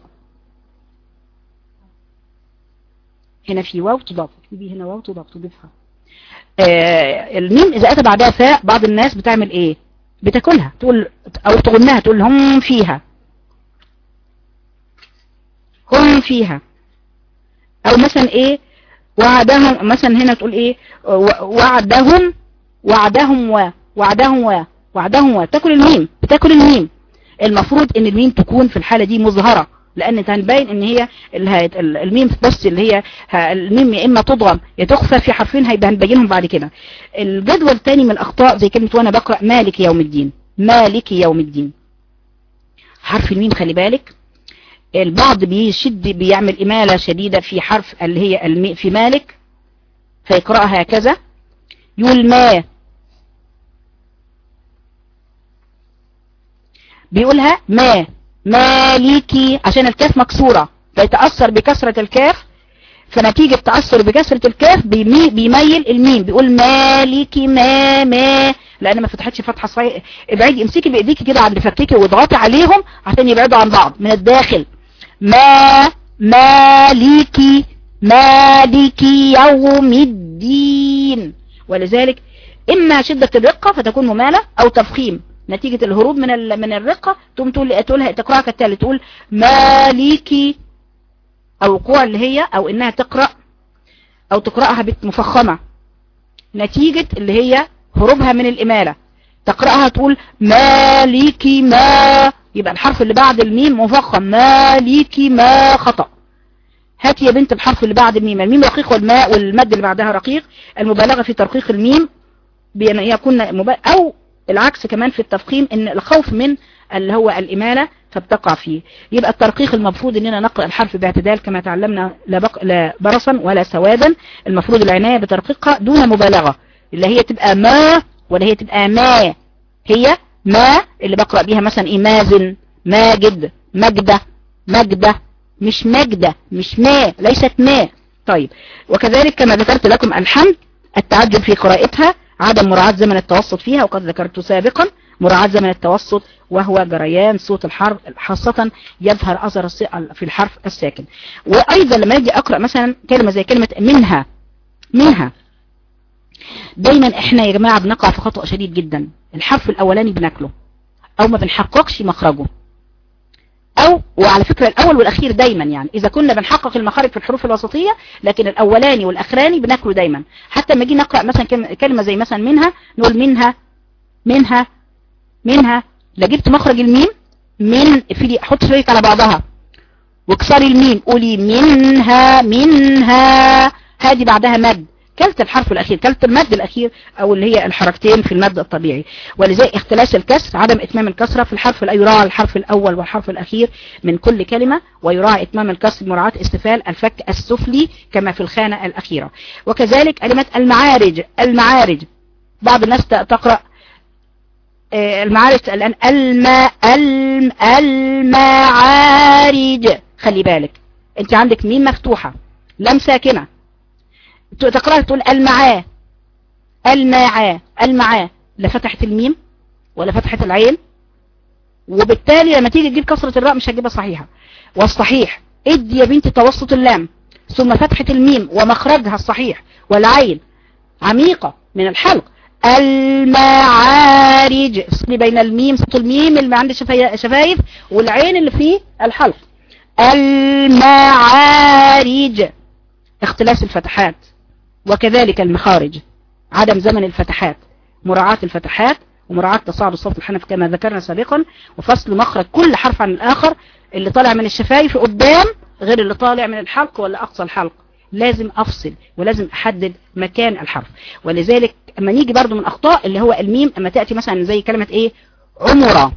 هنا في واو تضاف تكتبي هنا واو تضاف تضيفها آه الميم اذا اتى بعدها فاء بعض الناس بتعمل ايه بتاكلها تقول او تغنها تقول هم فيها هم فيها او مثلا ايه وعدهم مثلا هنا تقول ايه وعدهم وعدهم و وعدهم و وعدهم و تاكل الميم بتاكل الميم المفروض ان الميم تكون في الحالة دي مظهرة لان هنبين ان هي الميم بس اللي هي الميم يا اما تضغم يا تخفى في حرفين هيبقى هنبينهم بعد كده الجدول الثاني من الاخطاء زي كلمة وانا بقرأ مالك يوم الدين مالك يوم الدين حرف الميم خلي بالك البعض بيشد بيعمل إمالة شديدة في حرف اللي هي المي في مالك فيقرأها هكذا يقول ما بيقولها ما مالكي عشان الكاف مكسورة فيتأثر بكسرة الكاف فنتيجة تأثر بكسرة الكاف بيمي بيميل الميم بيقول مالكي ما ما لان ما فتحتش فتحة صغيرة ابعدي امسكي بايديكي كده عند فكيكي واضغطي عليهم عشان يبعدوا عن بعض من الداخل ما مالكي مالكي يوم الدين ولذلك اما شدة الرقة فتكون ممالة او تفخيم نتيجة الهروب من من الرقة تقوم تقول تقولها تقراها كالتالي تقول مالكي او وقوع اللي هي او انها تقرأ او تقرأها مفخمة نتيجة اللي هي هروبها من الامالة تقرأها تقول مالكي ما يبقى الحرف اللي بعد الميم مفخم مالكي ما خطأ هاتي يا بنت الحرف اللي بعد الميم الميم رقيق والماء والمد اللي بعدها رقيق المبالغة في ترقيق الميم بأن يكون مبالغ أو العكس كمان في التفخيم ان الخوف من اللي هو الإمالة فبتقع فيه يبقى الترقيق المفروض اننا نقرأ الحرف باعتدال كما تعلمنا لا, بق... لا برصا ولا سوادا المفروض العناية بترقيقها دون مبالغة اللي هي تبقى ما ولا هي تبقى ما هي ما اللي بقرأ بيها مثلا ايه مازن ماجد مجدة مجدة مش مجدة مش ما ليست ما طيب وكذلك كما ذكرت لكم الحمد التعجب في قراءتها عدم مراعاة زمن التوسط فيها وقد ذكرت سابقا مراعاة زمن التوسط وهو جريان صوت الحرف خاصة يظهر أثر في الحرف الساكن وأيضا لما يجي أقرأ مثلا كلمة زي كلمة منها منها دايما احنا يا جماعة بنقع في خطأ شديد جدا الحرف الاولاني بناكله او ما بنحققش مخرجه او وعلى فكرة الاول والاخير دايما يعني اذا كنا بنحقق المخارج في الحروف الوسطية لكن الاولاني والاخراني بناكله دايما حتى لما نيجي نقرأ مثلا كلمة زي مثلا منها نقول منها منها منها لا جبت مخرج الميم من في حط شويك على بعضها واكسري الميم قولي منها منها هذه بعدها مد كلت الحرف الأخير كلت المد الأخير أو اللي هي الحركتين في المد الطبيعي ولذلك اختلاس الكسر عدم إتمام الكسرة في الحرف يراعى الحرف الأول والحرف الأخير من كل كلمة ويراعى إتمام الكسر مراعاة استفال الفك السفلي كما في الخانة الأخيرة وكذلك كلمة المعارج المعارج بعض الناس تقرأ آه، المعارج الآن الماء المعارج خلي بالك انت عندك ميم مفتوحة لم ساكنة تقرأ تقول المعاه المعاه المعاه لا فتحت الميم ولا فتحت العين وبالتالي لما تيجي تجيب كسرة الراء مش هتجيبها صحيحة والصحيح ادي يا بنتي توسط اللام ثم فتحة الميم ومخرجها الصحيح والعين عميقة من الحلق المعارج افصلي بين الميم صوت الميم اللي عند شفايف والعين اللي فيه الحلق المعارج اختلاس الفتحات وكذلك المخارج عدم زمن الفتحات مراعاة الفتحات ومراعاة تصاعد الصوت الحنف كما ذكرنا سابقا وفصل مخرج كل حرف عن الآخر اللي طالع من الشفايف قدام غير اللي طالع من الحلق ولا أقصى الحلق لازم أفصل ولازم أحدد مكان الحرف ولذلك اما نيجي برضو من أخطاء اللي هو الميم اما تأتي مثلا زي كلمة ايه عمرة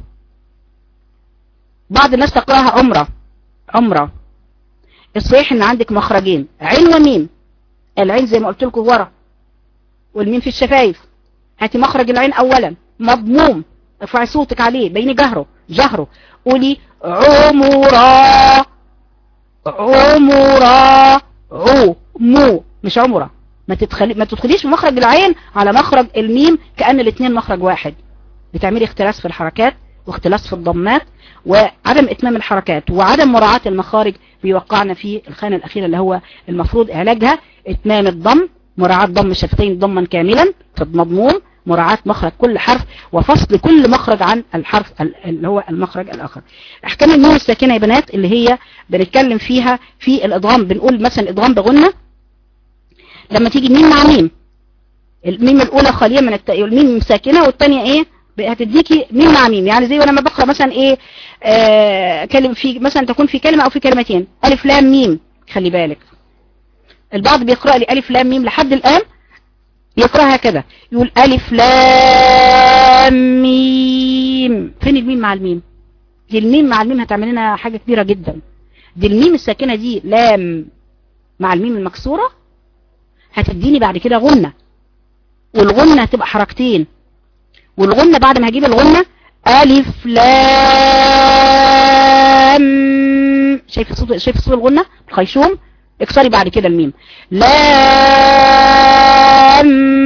بعض الناس تقراها عمرة عمرة الصحيح ان عندك مخرجين عين وميم العين زي ما قلت لكم ورا والميم في الشفايف هاتي مخرج العين اولا مضموم ارفعي صوتك عليه بيني جهره جهره قولي عمرة عمرة عو مو مش عمرة ما تدخلي ما تدخليش في مخرج العين على مخرج الميم كأن الاثنين مخرج واحد بتعملي اختلاس في الحركات واختلاس في الضمات وعدم اتمام الحركات وعدم مراعاة المخارج بيوقعنا في الخانة الأخيرة اللي هو المفروض علاجها اتمام الضم مراعاة ضم الشفتين ضما كاملا في المضموم مراعاة مخرج كل حرف وفصل كل مخرج عن الحرف اللي هو المخرج الآخر احكام النون الساكنة يا بنات اللي هي بنتكلم فيها في الادغام بنقول مثلا ادغام بغنة لما تيجي ميم مع ميم الميم الاولى خالية من الت... الميم ساكنة والثانيه ايه هتديكي ميم مع ميم يعني زي لما بقرا مثلا ايه آه كلمه في مثلا تكون في كلمه او في كلمتين الف لام ميم خلي بالك البعض بيقرا لي الف لام ميم لحد الان يقراها كده يقول الف لام ميم فين الميم مع الميم دي الميم مع الميم هتعمل لنا حاجه كبيره جدا دي الميم الساكنه دي لام مع الميم المكسوره هتديني بعد كده غنه والغنه هتبقى حركتين والغنة بعد ما هجيب الغنة ألف لام شايف صوت شايف صوت الغنة الخيشوم اكسري بعد كده الميم لام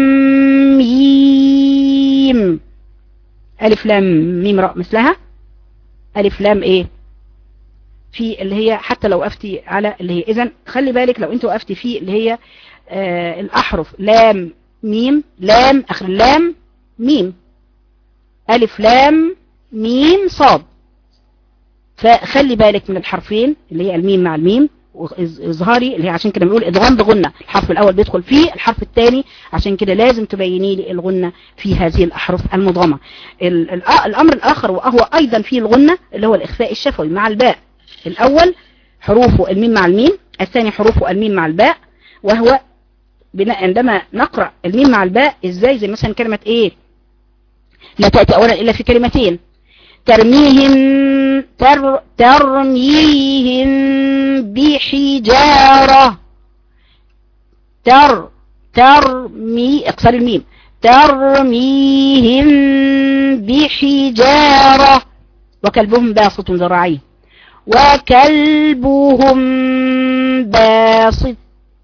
ميم ألف لام ميم راء مثلها ألف لام ايه في اللي هي حتى لو وقفتي على اللي هي اذا خلي بالك لو انت وقفتي في اللي هي آه الأحرف لام ميم لام اخر اللام ميم ألف لام ميم صاد فخلي بالك من الحرفين اللي هي الميم مع الميم واظهاري اللي هي عشان كده بنقول ادغام بغنة الحرف الاول بيدخل فيه الحرف الثاني عشان كده لازم تبيني لي الغنة في هذه الاحرف المضغمة الامر الاخر وهو ايضا فيه الغنة اللي هو الاخفاء الشفوي مع الباء الاول حروفه الميم مع الميم الثاني حروفه الميم مع الباء وهو عندما نقرأ الميم مع الباء ازاي زي مثلا كلمة ايه لا تأتي أولا إلا في كلمتين ترميهم تر ترميهم بحجارة تر ترمي اقصر الميم ترميهم بحجارة وكلبهم باسط ذراعيه وكلبهم باسط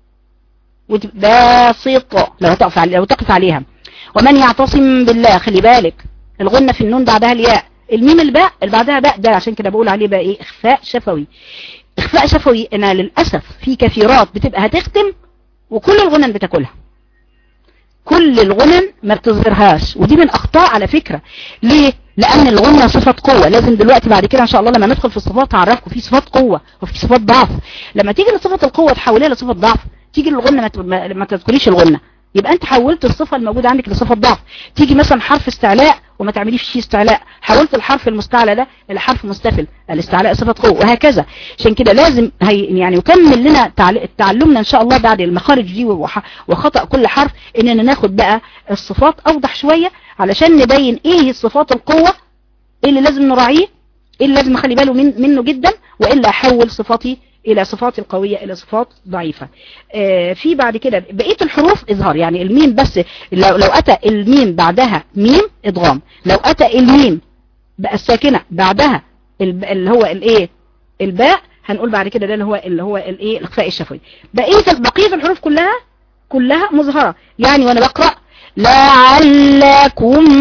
باسط لو تقف لو تقف عليها ومن يعتصم بالله خلي بالك الغنة في النون بعدها الياء الميم الباء اللي بعدها باء ده عشان كده بقول عليه بقى ايه اخفاء شفوي اخفاء شفوي انا للأسف في كثيرات بتبقى هتختم وكل الغنن بتاكلها كل الغنن ما بتظهرهاش ودي من اخطاء على فكرة ليه لان الغنة صفة قوة لازم دلوقتي بعد كده ان شاء الله لما ندخل في الصفات هعرفكم في صفات قوة وفي صفات ضعف لما تيجي لصفة القوة تحوليها لصفة ضعف تيجي للغنة ما, ما تذكريش الغنة يبقى انت حولت الصفة الموجودة عندك لصفة ضعف تيجي مثلا حرف استعلاء وما تعمليش فيه استعلاء حولت الحرف المستعلى ده الى حرف مستفل الاستعلاء صفة قوة وهكذا عشان كده لازم هي يعني يكمل لنا تعلمنا ان شاء الله بعد المخارج دي وخطأ كل حرف اننا ناخد بقى الصفات اوضح شوية علشان نبين ايه الصفات القوة ايه اللي لازم نراعيه ايه اللي لازم نخلي باله من منه جدا والا احول صفاتي الى صفات القوية الى صفات ضعيفة آه في بعد كده بقية الحروف اظهار يعني الميم بس لو, لو اتى الميم بعدها ميم ادغام لو اتى الميم بقى الساكنة بعدها اللي هو الايه الباء هنقول بعد كده ده اللي هو اللي هو الايه الاخفاء الشفوي بقيه بقيه الحروف كلها كلها مظهره يعني وانا بقرا لعلكم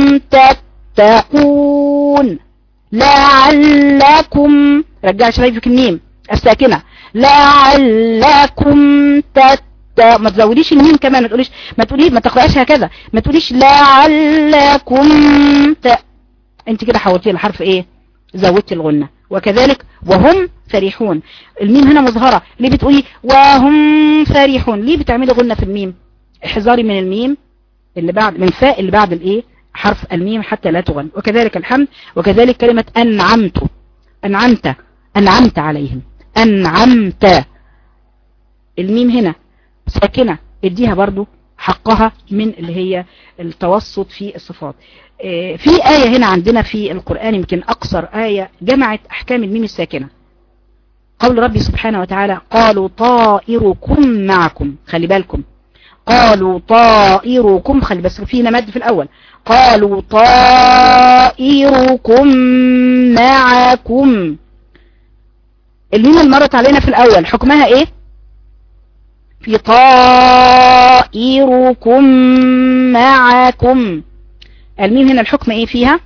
تتقون لعلكم رجع شفايفك الميم الساكنه لعلكم تتقون ما تزوديش الميم كمان ما تقوليش ما تقولي ما تقراش هكذا ما تقوليش لعلكم ت... انت كده حولتي الحرف ايه زودتي الغنة وكذلك وهم فرحون الميم هنا مظهرة ليه بتقولي وهم فرحون ليه بتعملي غنة في الميم احذري من الميم اللي بعد من فاء اللي بعد الايه حرف الميم حتى لا تغن وكذلك الحمد وكذلك كلمة أنعمت أنعمت أنعمت عليهم أنعمت الميم هنا ساكنة اديها برضو حقها من اللي هي التوسط في الصفات في آية هنا عندنا في القرآن يمكن أقصر آية جمعت أحكام الميم الساكنة قول ربي سبحانه وتعالى قالوا طائركم معكم خلي بالكم قالوا طائركم خلي بس فينا مد في الأول قالوا طائركم معكم الميم اللي مرت علينا في الأول حكمها إيه في طائركم معكم الميم هنا الحكم ايه فيها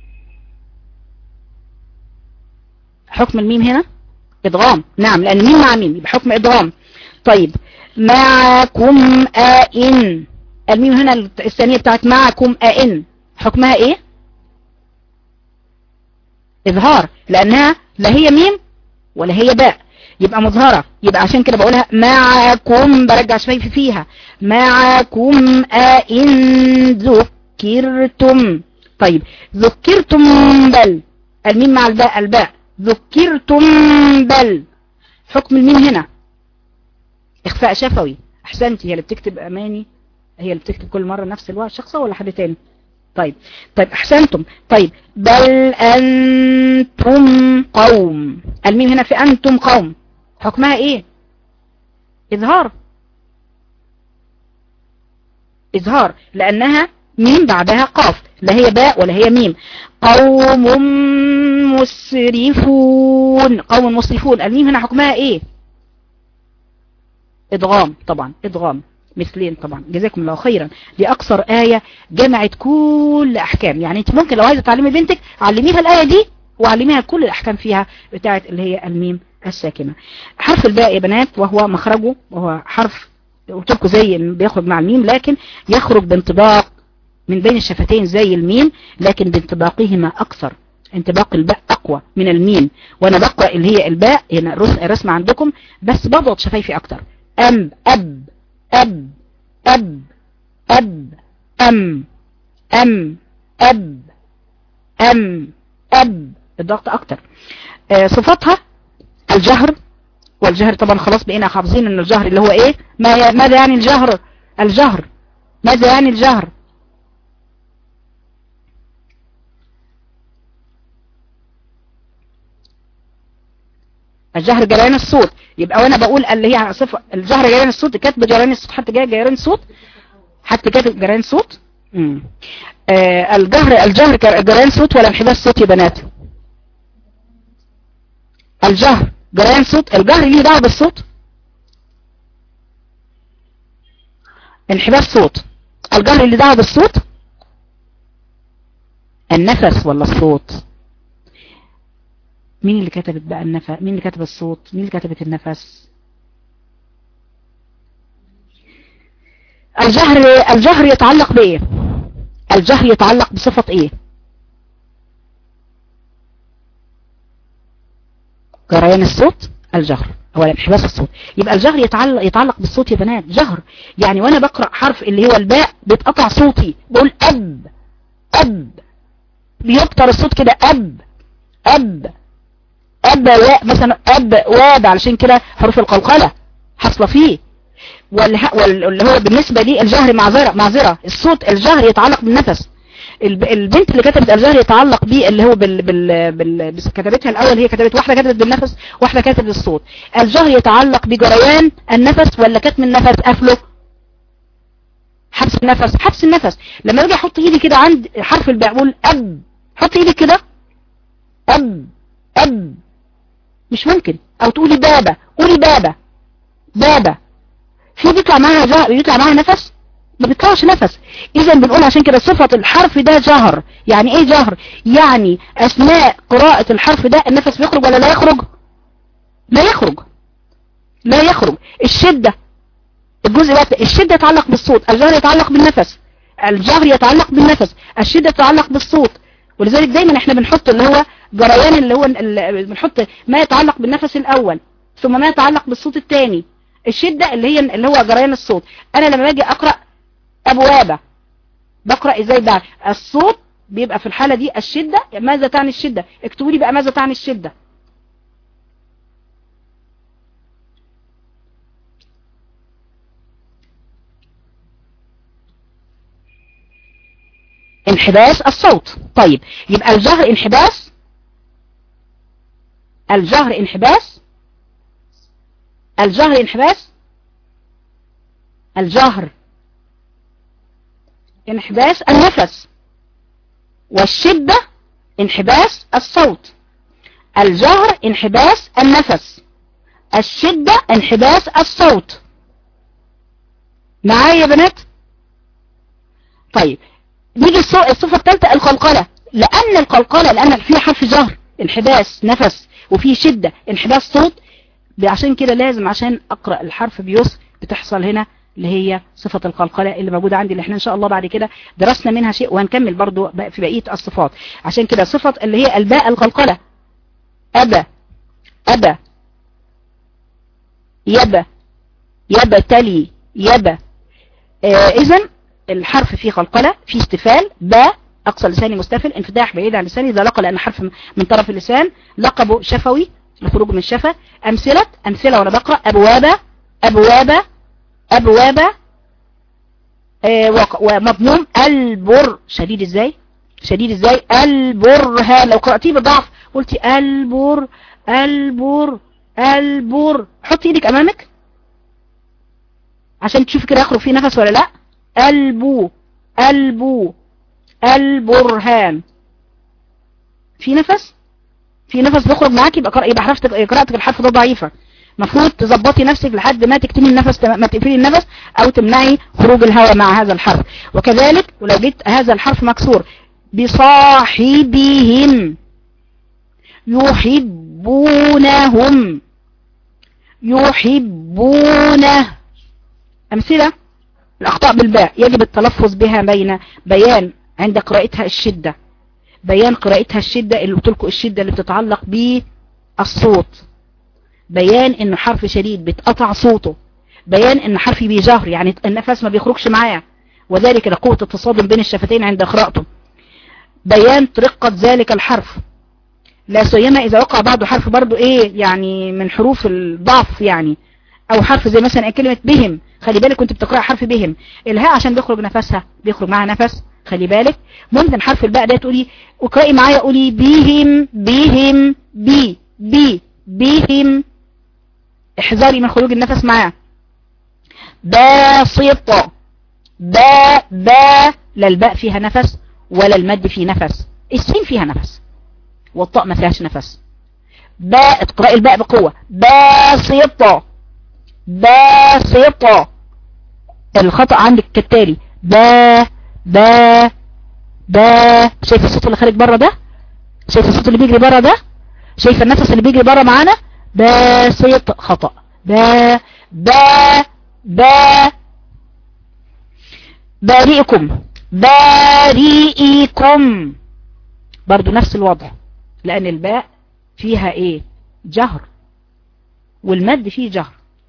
حكم الميم هنا ادغام نعم لان ميم مع ميم يبقى حكم ادغام طيب معكم ائن الميم هنا الثانية بتاعت معكم ائن حكمها ايه اظهار لانها لا هي ميم ولا هي باء يبقى مظهرة يبقى عشان كده بقولها معكم برجع شوية فيها معكم ائن ذك ذكرتم طيب ذكرتم بل الميم مع الباء الباء ذكرتم بل حكم الميم هنا اخفاء شفوي احسنتي هي اللي بتكتب اماني هي اللي بتكتب كل مرة نفس الواحد شخصة ولا حد تاني طيب طيب احسنتم طيب بل انتم قوم الميم هنا في انتم قوم حكمها ايه اظهار اظهار لانها ميم بعدها قاف لا هي باء ولا هي ميم قوم مسرفون قوم مسرفون الميم هنا حكمها ايه ادغام طبعا ادغام مثلين طبعا جزاكم الله خيرا دي اكثر آية جمعت كل احكام يعني انت ممكن لو عايزة تعلمي بنتك علميها الآية دي وعلميها كل الاحكام فيها بتاعت اللي هي الميم الساكنة حرف الباء يا بنات وهو مخرجه وهو حرف قلت لكم زي بيخرج مع الميم لكن يخرج بانطباق من بين الشفتين زي الميم لكن بانطباقهما أكثر انطباق الباء أقوى من الميم وأنا بقرأ اللي هي الباء هنا رسمة عندكم بس بضغط شفايفي أكثر أم أب أب أب أب أم أم أب أم أب الضغط أكثر آه صفاتها الجهر والجهر طبعا خلاص بقينا حافظين ان الجهر اللي هو ايه ما ماذا يعني الجهر الجهر ماذا يعني الجهر الجهر جريان الصوت يبقى وانا بقول اللي هي صفة الجهر جريان الصوت كاتب جريان الصوت حتى جاي جريان الصوت حتى كاتب جريان الصوت امم آه الجهر الجهر جريان صوت ولا انحباس صوت يا بنات الجهر جريان صوت الجهر ليه دعوه بالصوت انحباس صوت الجهر اللي دعوه بالصوت النفس ولا الصوت مين اللي كتبت بقى النفس مين اللي كتب الصوت مين اللي كتبت النفس الجهر الجهر يتعلق بايه الجهر يتعلق بصفة ايه جريان الصوت الجهر هو انحباس الصوت يبقى الجهر يتعلق يتعلق بالصوت يا بنات جهر يعني وانا بقرأ حرف اللي هو الباء بيتقطع صوتي بقول اب اب بيبطر الصوت كده اب اب اب و مثلا اب واب علشان كده حروف القلقلة حصل فيه واللي هو بالنسبة لي الجهر معذرة معذرة الصوت الجهر يتعلق بالنفس البنت اللي كتبت الجهر يتعلق بيه اللي هو بال بال بال كتبتها الاول هي كتبت واحدة كتبت بالنفس واحدة كتبت بالصوت الجهر يتعلق بجريان النفس ولا كتم النفس قفله حبس النفس حبس النفس لما اجي احط ايدي كده عند حرف الباء اقول اب حط ايدك كده اب اب مش ممكن او تقولي بابا قولي بابا بابا في بيطلع معاها جهر بيطلع معاها نفس ما بيطلعش نفس اذا بنقول عشان كده صفة الحرف ده جهر يعني ايه جهر يعني اثناء قراءة الحرف ده النفس بيخرج ولا لا يخرج لا يخرج لا يخرج الشدة الجزء ده الشدة يتعلق بالصوت الجهر يتعلق بالنفس الجهر يتعلق بالنفس الشدة يتعلق بالصوت ولذلك دايما احنا بنحط اللي هو جريان اللي هو بنحط ما يتعلق بالنفس الاول ثم ما يتعلق بالصوت الثاني الشدة اللي هي اللي هو جريان الصوت انا لما باجي اقرأ ابوابة بقرأ ازاي بقى الصوت بيبقى في الحالة دي الشدة ماذا تعني الشدة اكتبوا لي بقى ماذا تعني الشدة انحباس الصوت طيب يبقى الجهر انحباس الجهر انحباس الجهر انحباس الجهر انحباس النفس والشدة انحباس الصوت الجهر انحباس النفس الشدة انحباس الصوت معايا يا بنات طيب نيجي الصفة الثالثة القلقلة لأن القلقلة لأن في حرف جهر انحباس نفس وفي شدة انحباس صوت عشان كده لازم عشان أقرأ الحرف بيسر بتحصل هنا اللي هي صفة القلقلة اللي موجودة عندي اللي احنا ان شاء الله بعد كده درسنا منها شيء وهنكمل برضو في بقية الصفات عشان كده صفة اللي هي الباء القلقلة أبا أبا يبا يبا تلي يبا آه اذا الحرف فيه قلقلة فيه استفال باء أقصى لساني مستفل انفتاح بعيد عن لساني إذا لقى لأن حرف من طرف اللسان لقبه شفوي الخروج من الشفة أمثلة أمثلة وأنا بقرأ أبوابة أبوابة أبوابة آه ومضموم البر شديد ازاي شديد ازاي البرهان لو قرأتيه بضعف قلتي البر البر البر حطي ايدك امامك عشان تشوفي كده يخرج فيه نفس ولا لا البو البو البرهان في نفس في نفس بيخرج معاكي يبقى يبقى قراءتك الحرف ده ضعيفه مفروض تظبطي نفسك لحد ما تكتمي النفس ما تقفلي النفس او تمنعي خروج الهواء مع هذا الحرف وكذلك ولو جيت هذا الحرف مكسور بصاحبهم يحبونهم يحبونه امثلة الاخطاء بالباء يجب التلفظ بها بين بيان عند قراءتها الشدة بيان قراءتها الشدة اللي بتلقوا الشدة اللي بتتعلق بالصوت بيان انه حرف شديد بتقطع صوته بيان ان حرف بيجهر يعني النفس ما بيخرجش معاه وذلك لقوة التصادم بين الشفتين عند قراءته بيان رقة ذلك الحرف لا سيما اذا وقع بعضه حرف برضو ايه يعني من حروف الضعف يعني او حرف زي مثلا كلمة بهم خلي بالك كنت بتقرأ حرف بهم الهاء عشان بيخرج نفسها بيخرج معها نفس خلي بالك ممكن حرف الباء ده تقولي اقرأي معايا قولي بهم بهم بي بي بهم احذري من خروج النفس معاه باسطة با با لا الباء فيها نفس ولا المد فيه نفس السين فيها نفس والطاء ما فيهاش نفس باء اقرأي الباء بقوة باسطة باسطة الخطأ عندك كالتالي با با با شايف الصوت اللي خارج بره ده شايف الصوت اللي بيجري بره ده شايف النفس اللي بيجري بره معانا باسط خطأ با با با بارئكم بارئكم برضو نفس الوضع لأن الباء فيها ايه جهر والمد فيه جهر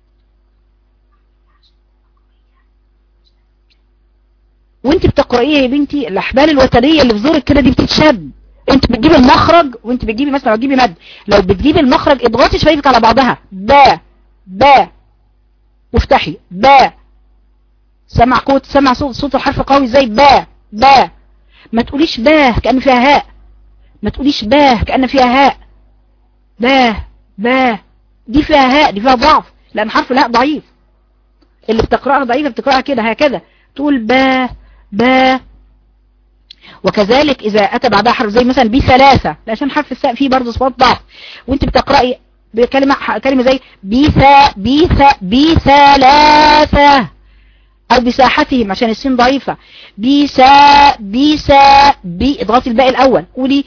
وانت بتقرأيها يا بنتي الاحبال الوترية اللي في زورك كده دي بتتشد انت بتجيبي المخرج وانت بتجيبي مثلا لو تجيبي مد لو بتجيبي المخرج اضغطي شفايفك على بعضها با با وافتحي با سمع قوة سمع صوت صوت الحرف قوي ازاي با با ما تقوليش با كأن فيها هاء ما تقوليش با كأن فيها هاء با با دي فيها هاء دي فيها ضعف لان حرف الهاء ضعيف اللي بتقرأها ضعيفة بتقرأها كده هكذا تقول با با وكذلك إذا أتى بعدها حرف زي مثلا بثلاثة عشان حرف الساء فيه برضه صفات ضعف وانت بتقرأي بكلمة كلمة زي بثا بثا بثلاثة أو بساحتهم عشان السين ضعيفة بسا بسا بي اضغطي الباء الأول قولي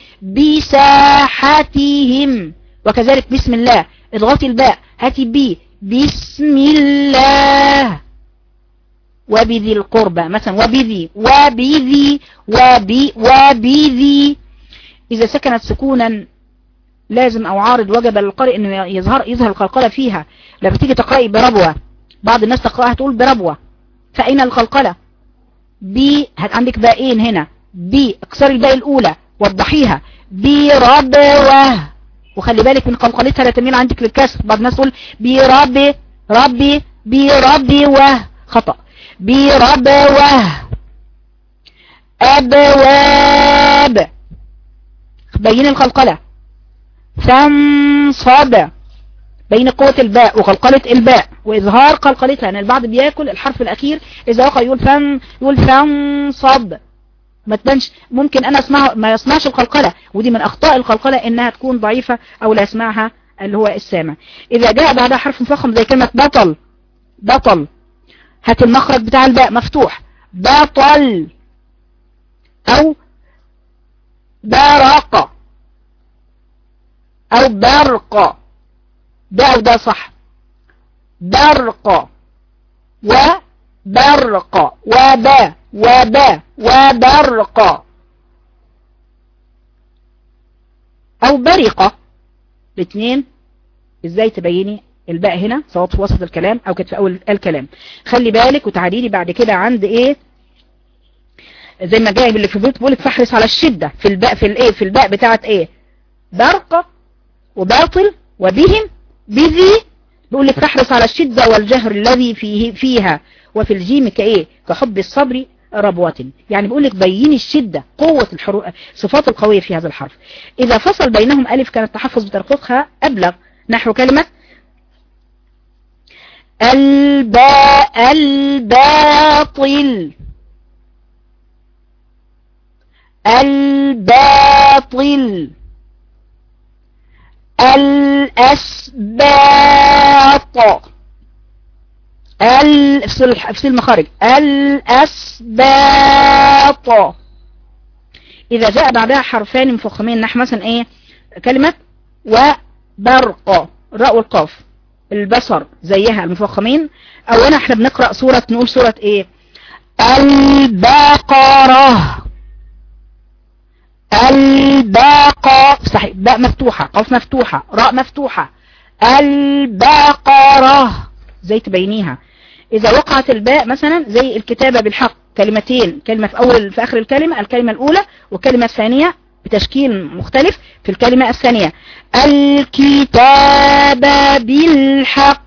بساحتهم وكذلك بسم الله اضغطي الباء هاتي بي بسم الله وبذي القربى مثلا وبذي وبذي وبي وبذي إذا سكنت سكونا لازم أو عارض وجب للقارئ أنه يظهر يظهر القلقلة فيها لما تيجي تقرأي بربوة بعض الناس تقرأها تقول بربوة فأين القلقلة بي هات عندك باقين هنا بي اكسري الباقي الأولى وضحيها بربوة وخلي بالك من قلقلتها لا تميل عندك للكسر بعض الناس تقول بربي ربي بربي وه خطأ بربوة أبواب بين القلقلة فانصب بين قوة الباء وقلقلة الباء وإظهار قلقلتها لأن البعض بياكل الحرف الأخير إذا وقع يقول فن يقول فانصب ما تبانش ممكن أنا أسمع ما يسمعش القلقلة ودي من أخطاء القلقلة إنها تكون ضعيفة أو لا يسمعها اللي هو السامع إذا جاء بعدها حرف مفخم زي كلمة بطل بطل هات المخرج بتاع الباء مفتوح بطل او برق او برق ده او ده صح برق وبرق وبا وبا وبرق او برقة الاثنين ازاي تبيني الباء هنا سواء في وسط الكلام او كانت في اول الكلام خلي بالك وتعالي لي بعد كده عند ايه زي ما جايب اللي في بيت بقولك فاحرص على الشدة في الباء في الايه في الباء بتاعت ايه برقة وباطل وبهم بذي بيقولك فاحرص على الشدة والجهر الذي فيه فيها وفي الجيم كايه كحب الصبر ربوة يعني بيقولك بيني الشدة قوة الحروف صفات القوية في هذا الحرف إذا فصل بينهم ألف كان التحفظ بترقيقها أبلغ نحو كلمة الباء الباطل الباطل الأسباط افصل افصل المخارج الأسباط إذا جاء بعدها حرفان مفخمين نحو مثلا ايه كلمة وبرق الراء والقاف البصر زيها المفخمين اولا احنا بنقرأ سورة نقول سورة ايه البقرة الباقة صحيح باء مفتوحة قاف مفتوحة راء مفتوحة البقرة زي تبينيها اذا وقعت الباء مثلا زي الكتابة بالحق كلمتين كلمة في اول في اخر الكلمة الكلمة الاولى والكلمة الثانية بتشكيل مختلف في الكلمة الثانية الكتاب بالحق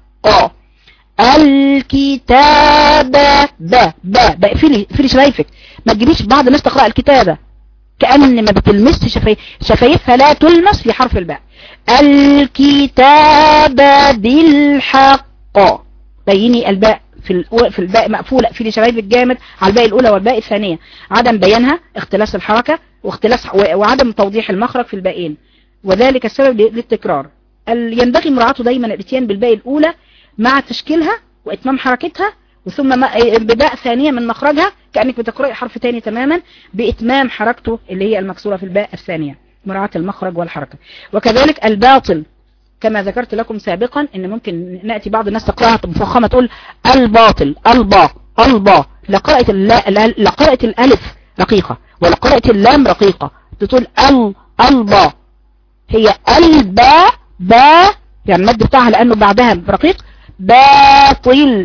الكتاب با با با اقفلي اقفلي شفايفك ما تجيبيش بعض الناس تقرأ الكتابة كأن ما بتلمس شفايف شفايفها لا تلمس في حرف الباء الكتاب بالحق بيني الباء في في الباء مقفولة في شفايف الجامد على الباء الأولى والباء الثانية عدم بيانها اختلاس الحركة واختلاس وعدم توضيح المخرج في الباقين وذلك السبب للتكرار ينبغي مراعاته دايما الاتيان بالباء الأولى مع تشكيلها وإتمام حركتها وثم بباء ثانية من مخرجها كأنك بتقرأي حرف تاني تماما بإتمام حركته اللي هي المكسورة في الباء الثانية مراعاة المخرج والحركة وكذلك الباطل كما ذكرت لكم سابقا ان ممكن نأتي بعض الناس تقرأها مفخمة تقول الباطل البا البا لا قرأت لا قرأت الالف رقيقة ولا قرأت اللام رقيقة تقول ال البا هي البا با يعني المد بتاعها لانه بعدها رقيق باطل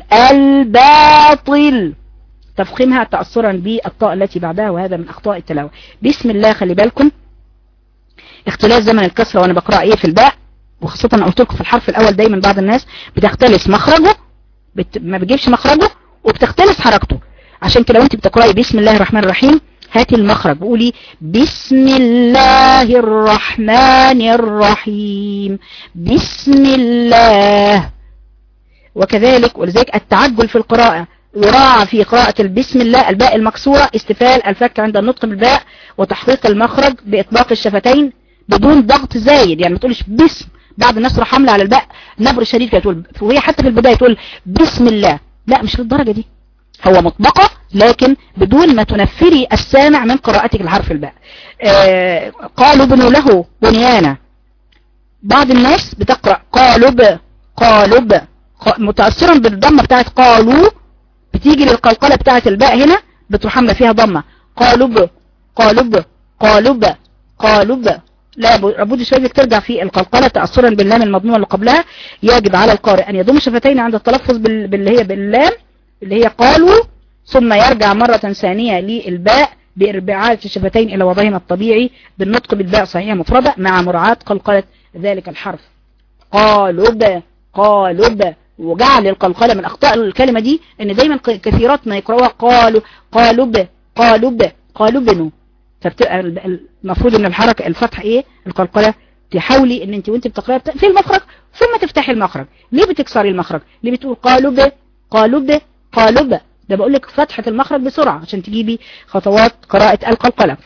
الباطل تفخيمها تأثرا بالطاء التي بعدها وهذا من أخطاء التلاوة بسم الله خلي بالكم اختلاف زمن الكسرة وانا بقرأ ايه في الباء وخاصة انا قلت لكم في الحرف الاول دايما بعض الناس بتختلس مخرجه بت... ما بتجيبش مخرجه وبتختلس حركته عشان كده وانت بتقرأي بسم الله الرحمن الرحيم هاتي المخرج قولي بسم الله الرحمن الرحيم بسم الله وكذلك ولذلك التعجل في القراءة يراعى في قراءة البسم الله الباء المكسورة استفال الفك عند النطق بالباء وتحقيق المخرج بإطلاق الشفتين بدون ضغط زايد يعني ما تقولش بسم بعض الناس راح حمله على الباء نبر شديد كده تقول وهي حتى في البداية تقول بسم الله لا مش للدرجة دي هو مطبقة لكن بدون ما تنفري السامع من قراءتك الحرف الباء آه قالوا بنوا له بنيانا بعض الناس بتقرأ قالب قالب متأثرا بالضمة بتاعت قالوا بتيجي للقلقلة بتاعت الباء هنا بتروح حامله فيها ضمة قالب قالب قالب قالب لا لابد شوية ترجع في القلقلة تأثرا باللام المضمومة اللي قبلها يجب على القارئ أن يضم شفتين عند التلفظ باللي هي باللام اللي هي قالوا ثم يرجع مرة ثانية للباء بإرباعات الشفتين إلى وضعهن الطبيعي بالنطق بالباء صحيحة مفردة مع مراعاة قلقلة ذلك الحرف قالب قالب وجعل القلقلة من أخطاء الكلمة دي ان دايما كثيرات ما يقرأوها قالوا قالب قالب قالبنو فبتبقى المفروض ان الحركة الفتح ايه القلقلة تحاولي ان انت وانت بتقرأ في المخرج ثم تفتحي المخرج ليه بتكسري المخرج ليه بتقول قالب قالب قالب ده بقول لك فتحة المخرج بسرعة عشان تجيبي خطوات قراءة القلقلة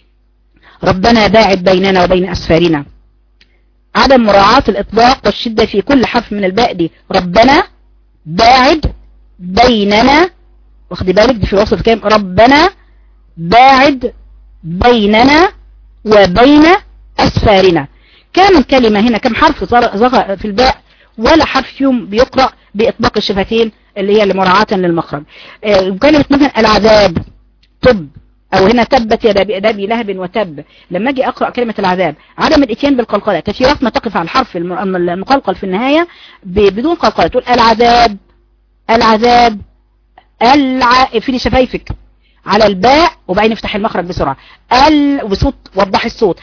ربنا باعد بيننا وبين أسفارنا عدم مراعاة الإطلاق والشدة في كل حرف من الباء دي ربنا باعد بيننا واخد بالك دي في الوصف كام ربنا باعد بيننا وبين أسفارنا كم كلمة هنا كم حرف ظهر في الباء ولا حرف فيهم بيقرأ بإطلاق الشفتين اللي هي لمراعاة للمخرج كلمة مثلا العذاب تب او هنا تبت يد ابي لهب وتب لما اجي اقرا كلمه العذاب عدم الاتيان بالقلقله كثيرات ما تقف على الحرف المقلقل في النهايه بدون قلقله تقول العذاب العذاب الع... في شفايفك على الباء وبعدين افتح المخرج بسرعه ال وصوت وضح الصوت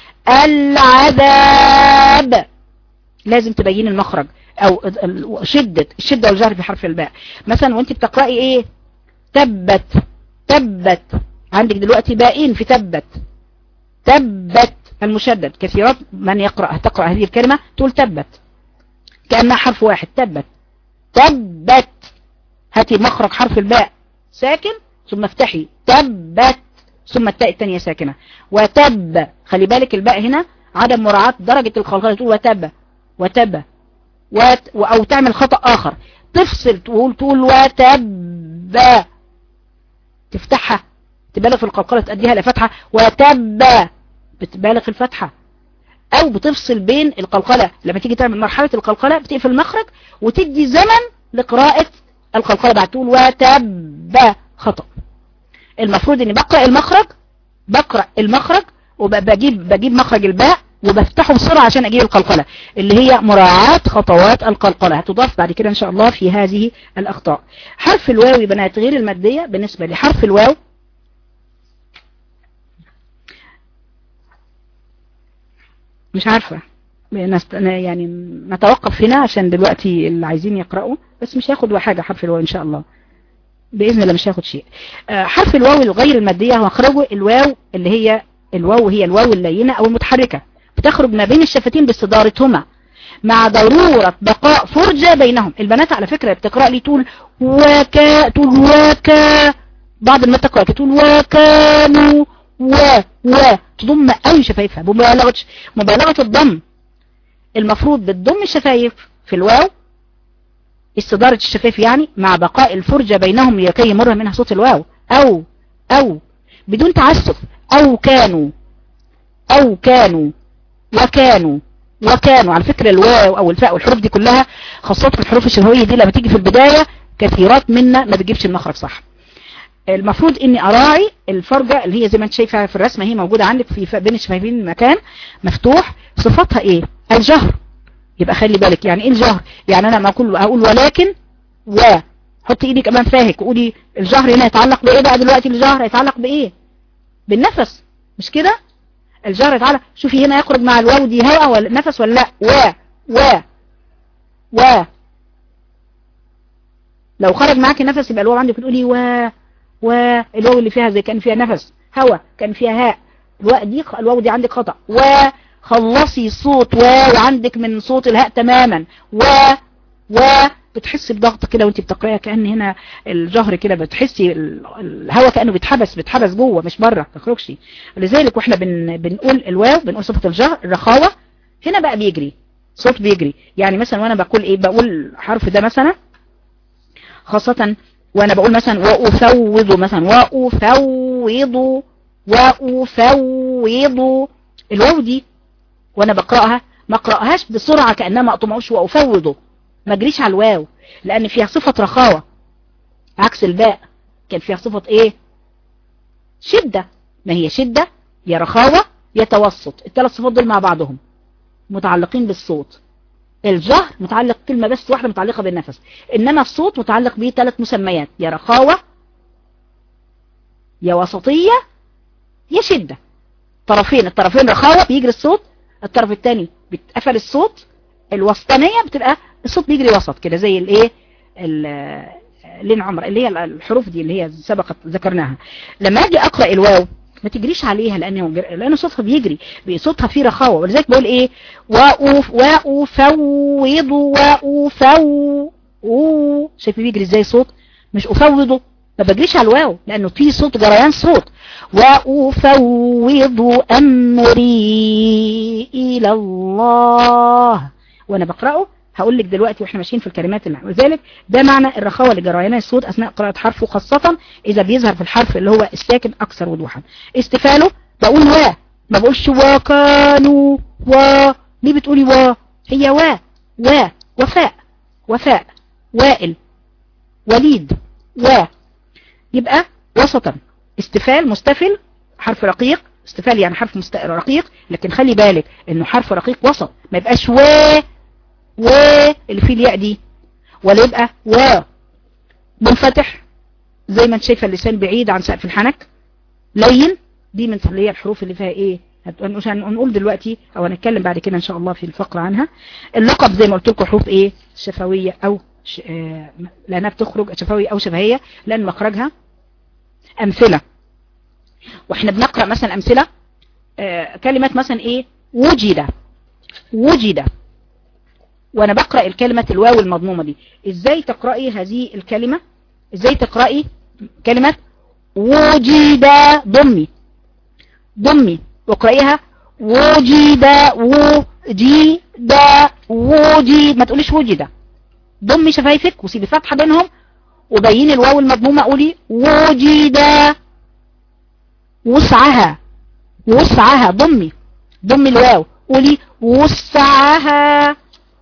العذاب لازم تبين المخرج او شدة الشدة والجهر في حرف الباء مثلا وانت بتقرأي ايه تبت تبت عندك دلوقتي باءين في تبت تبت المشدد كثيرات من يقرأ تقرأ هذه الكلمة تقول تبت كأنها حرف واحد تبت تبت هاتي مخرج حرف الباء ساكن ثم افتحي تبت ثم التاء الثانية ساكنة وتب خلي بالك الباء هنا عدم مراعاة درجة الخلقلة تقول وتب وتب وت... او تعمل خطأ اخر تفصل تقول تقول وتب تفتحها تبالغ في القلقلة تأديها لفتحة وتب بتبالغ في الفتحة او بتفصل بين القلقلة لما تيجي تعمل مرحلة القلقلة بتقفل المخرج وتدي زمن لقراءة القلقلة بعد تقول وتب خطأ المفروض اني بقرأ المخرج بقرأ المخرج وبجيب بجيب مخرج الباء وبفتحه بسرعة عشان اجيب القلقلة اللي هي مراعاة خطوات القلقلة هتضاف بعد كده ان شاء الله في هذه الاخطاء حرف الواو بنات غير المادية بالنسبة لحرف الواو مش عارفة يعني نتوقف هنا عشان دلوقتي اللي عايزين يقرأوا بس مش هاخد حاجة حرف الواو ان شاء الله بإذن الله مش هاخد شيء حرف الواو الغير المادية هو مخرجه الواو اللي هي الواو هي الواو اللينة او المتحركة بتخرج ما بين الشفتين باستدارتهما مع ضرورة بقاء فرجة بينهم البنات على فكرة بتقرأ لي تقول وكا تقول وكا بعض ما تقرأ تقول وكانوا و و تضم قوي شفايفها بمبالغة مبالغة الضم المفروض بتضم الشفايف في الواو استدارة الشفايف يعني مع بقاء الفرجة بينهم لكي يمر منها صوت الواو او او بدون تعسف او كانوا او كانوا وكانوا وكانوا على فكرة الواو او الفاء والحروف دي كلها خاصة في الحروف الشفوية دي لما تيجي في البداية كثيرات منا ما بتجيبش المخرج صح المفروض اني اراعي الفرجة اللي هي زي ما انت شايفها في الرسمة هي موجودة عندك في بين الشفايفين مكان مفتوح صفتها ايه الجهر يبقى خلي بالك يعني ايه الجهر يعني انا ما اقول اقول ولكن و حطي ايدك امام فاهك وقولي الجهر هنا يتعلق بايه بقى دلوقتي الجهر يتعلق بايه بالنفس مش كده الجهر يتعلق شوفي هنا يخرج مع الواو دي هواء ولا نفس ولا لا و و و لو خرج معاكي نفس يبقى الواو عندك بتقولي و و الواو اللي فيها زي كان فيها نفس هوا كان فيها هاء الواو دي الواو دي عندك خطأ و خلصي صوت و وعندك من صوت الهاء تماما و و بتحسي بضغط كده وانت بتقرأيها كأن هنا الجهر كده بتحسي الهواء كأنه بيتحبس بيتحبس جوه مش بره ما تخرجش لذلك واحنا بن بنقول الواو بنقول صفة الجهر الرخاوة هنا بقى بيجري صوت بيجري يعني مثلا وانا بقول ايه بقول حرف ده مثلا خاصة وانا بقول مثلا وافوض مثلا وافوض وافوض الواو دي وانا بقرأها ما اقرأهاش بسرعة كأنما ما اطمعوش وافوضه ما اجريش على الواو لان فيها صفة رخاوة عكس الباء كان فيها صفة ايه شدة ما هي شدة يا رخاوة يا توسط الثلاث صفات دول مع بعضهم متعلقين بالصوت الجهر متعلق كلمة بس واحدة متعلقة بالنفس انما الصوت متعلق به ثلاث مسميات يا رخاوة يا وسطية يا شدة طرفين الطرفين رخاوة بيجري الصوت الطرف الثاني بيتقفل الصوت الوسطانية بتبقى الصوت بيجري وسط كده زي الايه لين عمر اللي هي الحروف دي اللي هي سبقت ذكرناها لما اجي اقرا الواو ما تجريش عليها لانه لان صوتها بيجري صوتها فيه رخاوه ولذلك بقول ايه واوف واوفوض واوفو او شايف بيجري ازاي صوت مش افوضه ما بجريش على الواو لانه في صوت جريان صوت وافوض امري الى الله وانا بقراه هقول لك دلوقتي واحنا ماشيين في الكلمات اللي ولذلك ده معنى الرخاوه لجريان الصوت اثناء قراءه حرفه خاصه اذا بيظهر في الحرف اللي هو الساكن اكثر وضوحا استفاله بقول وا ما بقولش وكانوا و ليه بتقولي وا هي وا وا وفاء وفاء وائل وليد و يبقى وسطا استفال مستفل حرف رقيق استفال يعني حرف مست... رقيق لكن خلي بالك انه حرف رقيق وسط ما يبقاش و و اللي فيه الياء دي ولا يبقى و منفتح زي ما انت شايفه اللسان بعيد عن سقف الحنك لين دي من اللي هي الحروف اللي فيها ايه هنقول دلوقتي او هنتكلم بعد كده ان شاء الله في الفقرة عنها اللقب زي ما قلت لكم حروف ايه شفوية او ش... آه... لانها بتخرج شفوية او شفهية لان مخرجها امثلة واحنا بنقرأ مثلا امثلة آه... كلمات مثلا ايه وجد وجد وانا بقرأ الكلمة الواو المضمومة دي ازاي تقرأي هذه الكلمة ازاي تقرأي كلمة وجد ضمي ضمي واقرأيها وجد وجد وجد ما تقوليش وجد ضمي شفايفك وسيبي فتحة بينهم وبيني الواو المضمومة قولي وجد وسعها وسعها ضمي ضمي الواو قولي وسعها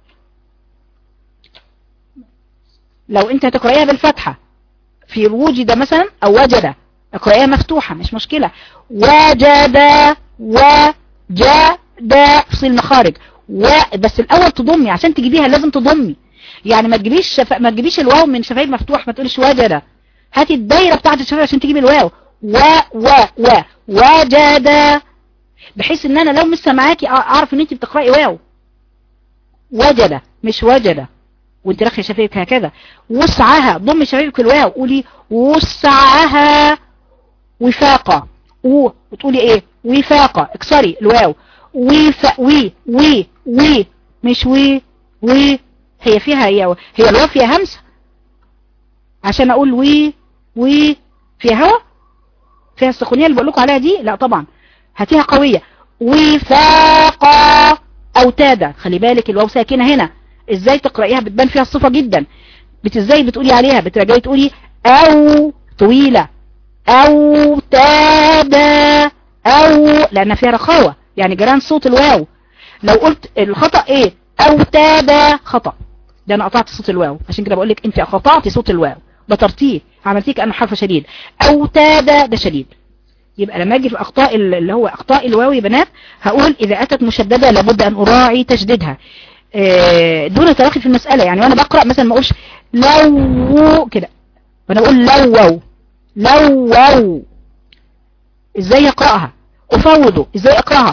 لو انت هتقرأيها بالفتحة في وجد مثلا او وجد اقرأيها مفتوحة مش مشكلة وجد وجد افصل المخارج و بس الاول تضمي عشان تجيبيها لازم تضمي يعني ما تجيبيش شف... ما تجيبيش الواو من شفايف مفتوح ما تقوليش وجد هاتي الدايره بتاعت الشفايف عشان تجيبي الواو و و و وجد بحيث ان انا لو مش سامعاكي اعرف ان انت بتقراي واو وجد مش وجد وانت رخي شفايفك هكذا وسعها ضم شفايفك الواو قولي وسعها وفاقة و وتقولي ايه وفاقة اكسري الواو وف وي وي وي مش وي وي هي فيها هي هي الواو فيها همسة عشان اقول وي وي فيها هوا فيها السخونية اللي بقول لكم عليها دي لا طبعا هاتيها قوية وفاقة اوتادا خلي بالك الواو ساكنة هنا ازاي تقرأيها بتبان فيها الصفة جدا بت ازاي بتقولي عليها بترجعي تقولي او طويلة او تادا او لان فيها رخاوة يعني جران صوت الواو لو قلت الخطأ ايه او تادا خطأ ده انا قطعت صوت الواو عشان كده بقول لك انت قطعتي صوت الواو ده ترتيب عملتيه كأنه حرف شديد أوتاد ده شديد يبقى لما اجي في اخطاء اللي هو اخطاء الواو يا بنات هقول اذا اتت مشددة لابد ان اراعي تشديدها دون تراخي في المسألة يعني وانا بقرأ مثلا ما اقولش لو كده وانا اقول لو لو لو ازاي اقرأها افوضه ازاي اقرأها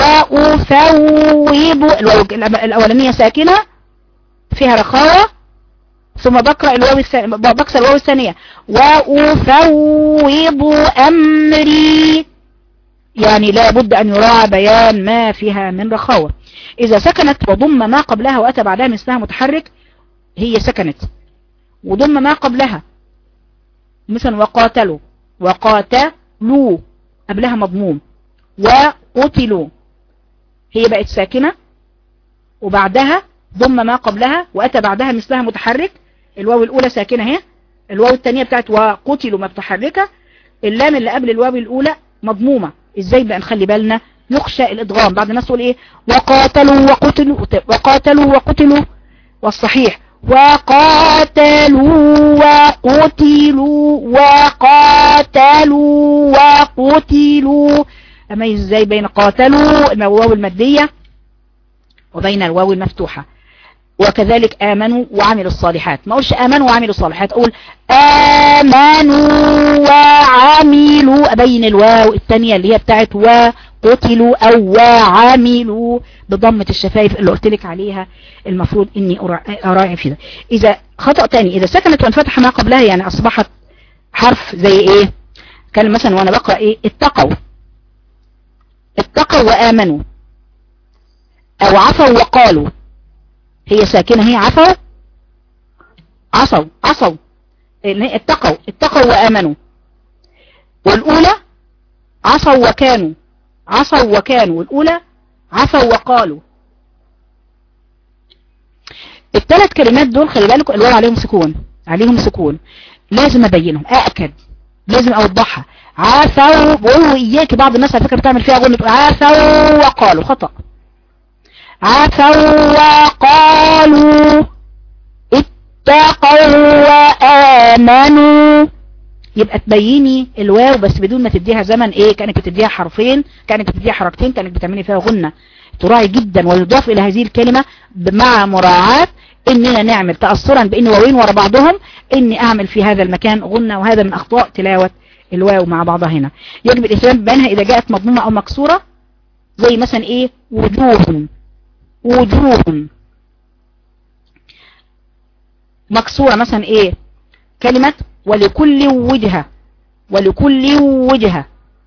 وافوض الاولانية ساكنة فيها رخاوة ثم بقرأ الواو الثانية بكسر الواو الثانية وأفوض أمري يعني لا بد أن يراعى بيان ما فيها من رخاوة إذا سكنت وضم ما قبلها وأتى بعدها مثلها متحرك هي سكنت وضم ما قبلها مثلا وقاتلوا وقاتلوا قبلها مضموم وقتلوا هي بقت ساكنة وبعدها ضم ما قبلها وأتى بعدها مثلها متحرك الواو الأولى ساكنة اهي الواو الثانية بتاعت وقتلوا متحركة اللام اللي قبل الواو الأولى مضمومة ازاي بقى نخلي بالنا يخشى الادغام بعد الناس تقول ايه وقاتلوا وقتلوا وقاتلوا وقتلوا والصحيح وقاتلوا وقتلوا وقاتلوا وقتلوا اميز ازاي بين قاتلوا الواو المادية وبين الواو المفتوحة وكذلك آمنوا وعملوا الصالحات ما أقولش آمنوا وعملوا الصالحات أقول آمنوا وعملوا أبين الواو الثانية اللي هي بتاعت وقتلوا أو وعملوا بضمة الشفايف اللي قلت لك عليها المفروض إني أراعي في ده إذا خطأ تاني إذا سكنت وانفتح ما قبلها يعني أصبحت حرف زي إيه كان مثلا وأنا بقرأ إيه اتقوا اتقوا وآمنوا أو عفوا وقالوا هي ساكنة هي عفوا عصوا عصوا اتقوا اتقوا وآمنوا والأولى عصوا وكانوا عصوا وكانوا والأولى عفوا وقالوا الثلاث كلمات دول خلي بالكم الواو عليهم سكون عليهم سكون لازم ابينهم ااكد لازم اوضحها عفوا بقولوا اياك بعض الناس على فكره بتعمل فيها غنى عفوا وقالوا خطأ عفوا وقالوا اتقوا وآمنوا يبقى تبيني الواو بس بدون ما تديها زمن ايه كانك بتديها حرفين كانك بتديها حركتين كانك بتعملي فيها غنة تراعي جدا ويضاف الى هذه الكلمة مع مراعاة اننا نعمل تأثرا بان واوين ورا بعضهم اني اعمل في هذا المكان غنة وهذا من اخطاء تلاوة الواو مع بعضها هنا يجب الاهتمام بينها اذا جاءت مضمومة او مكسورة زي مثلا ايه وجوه وجوه مكسورة مثلا ايه كلمة ولكل وجهة ولكل وجهة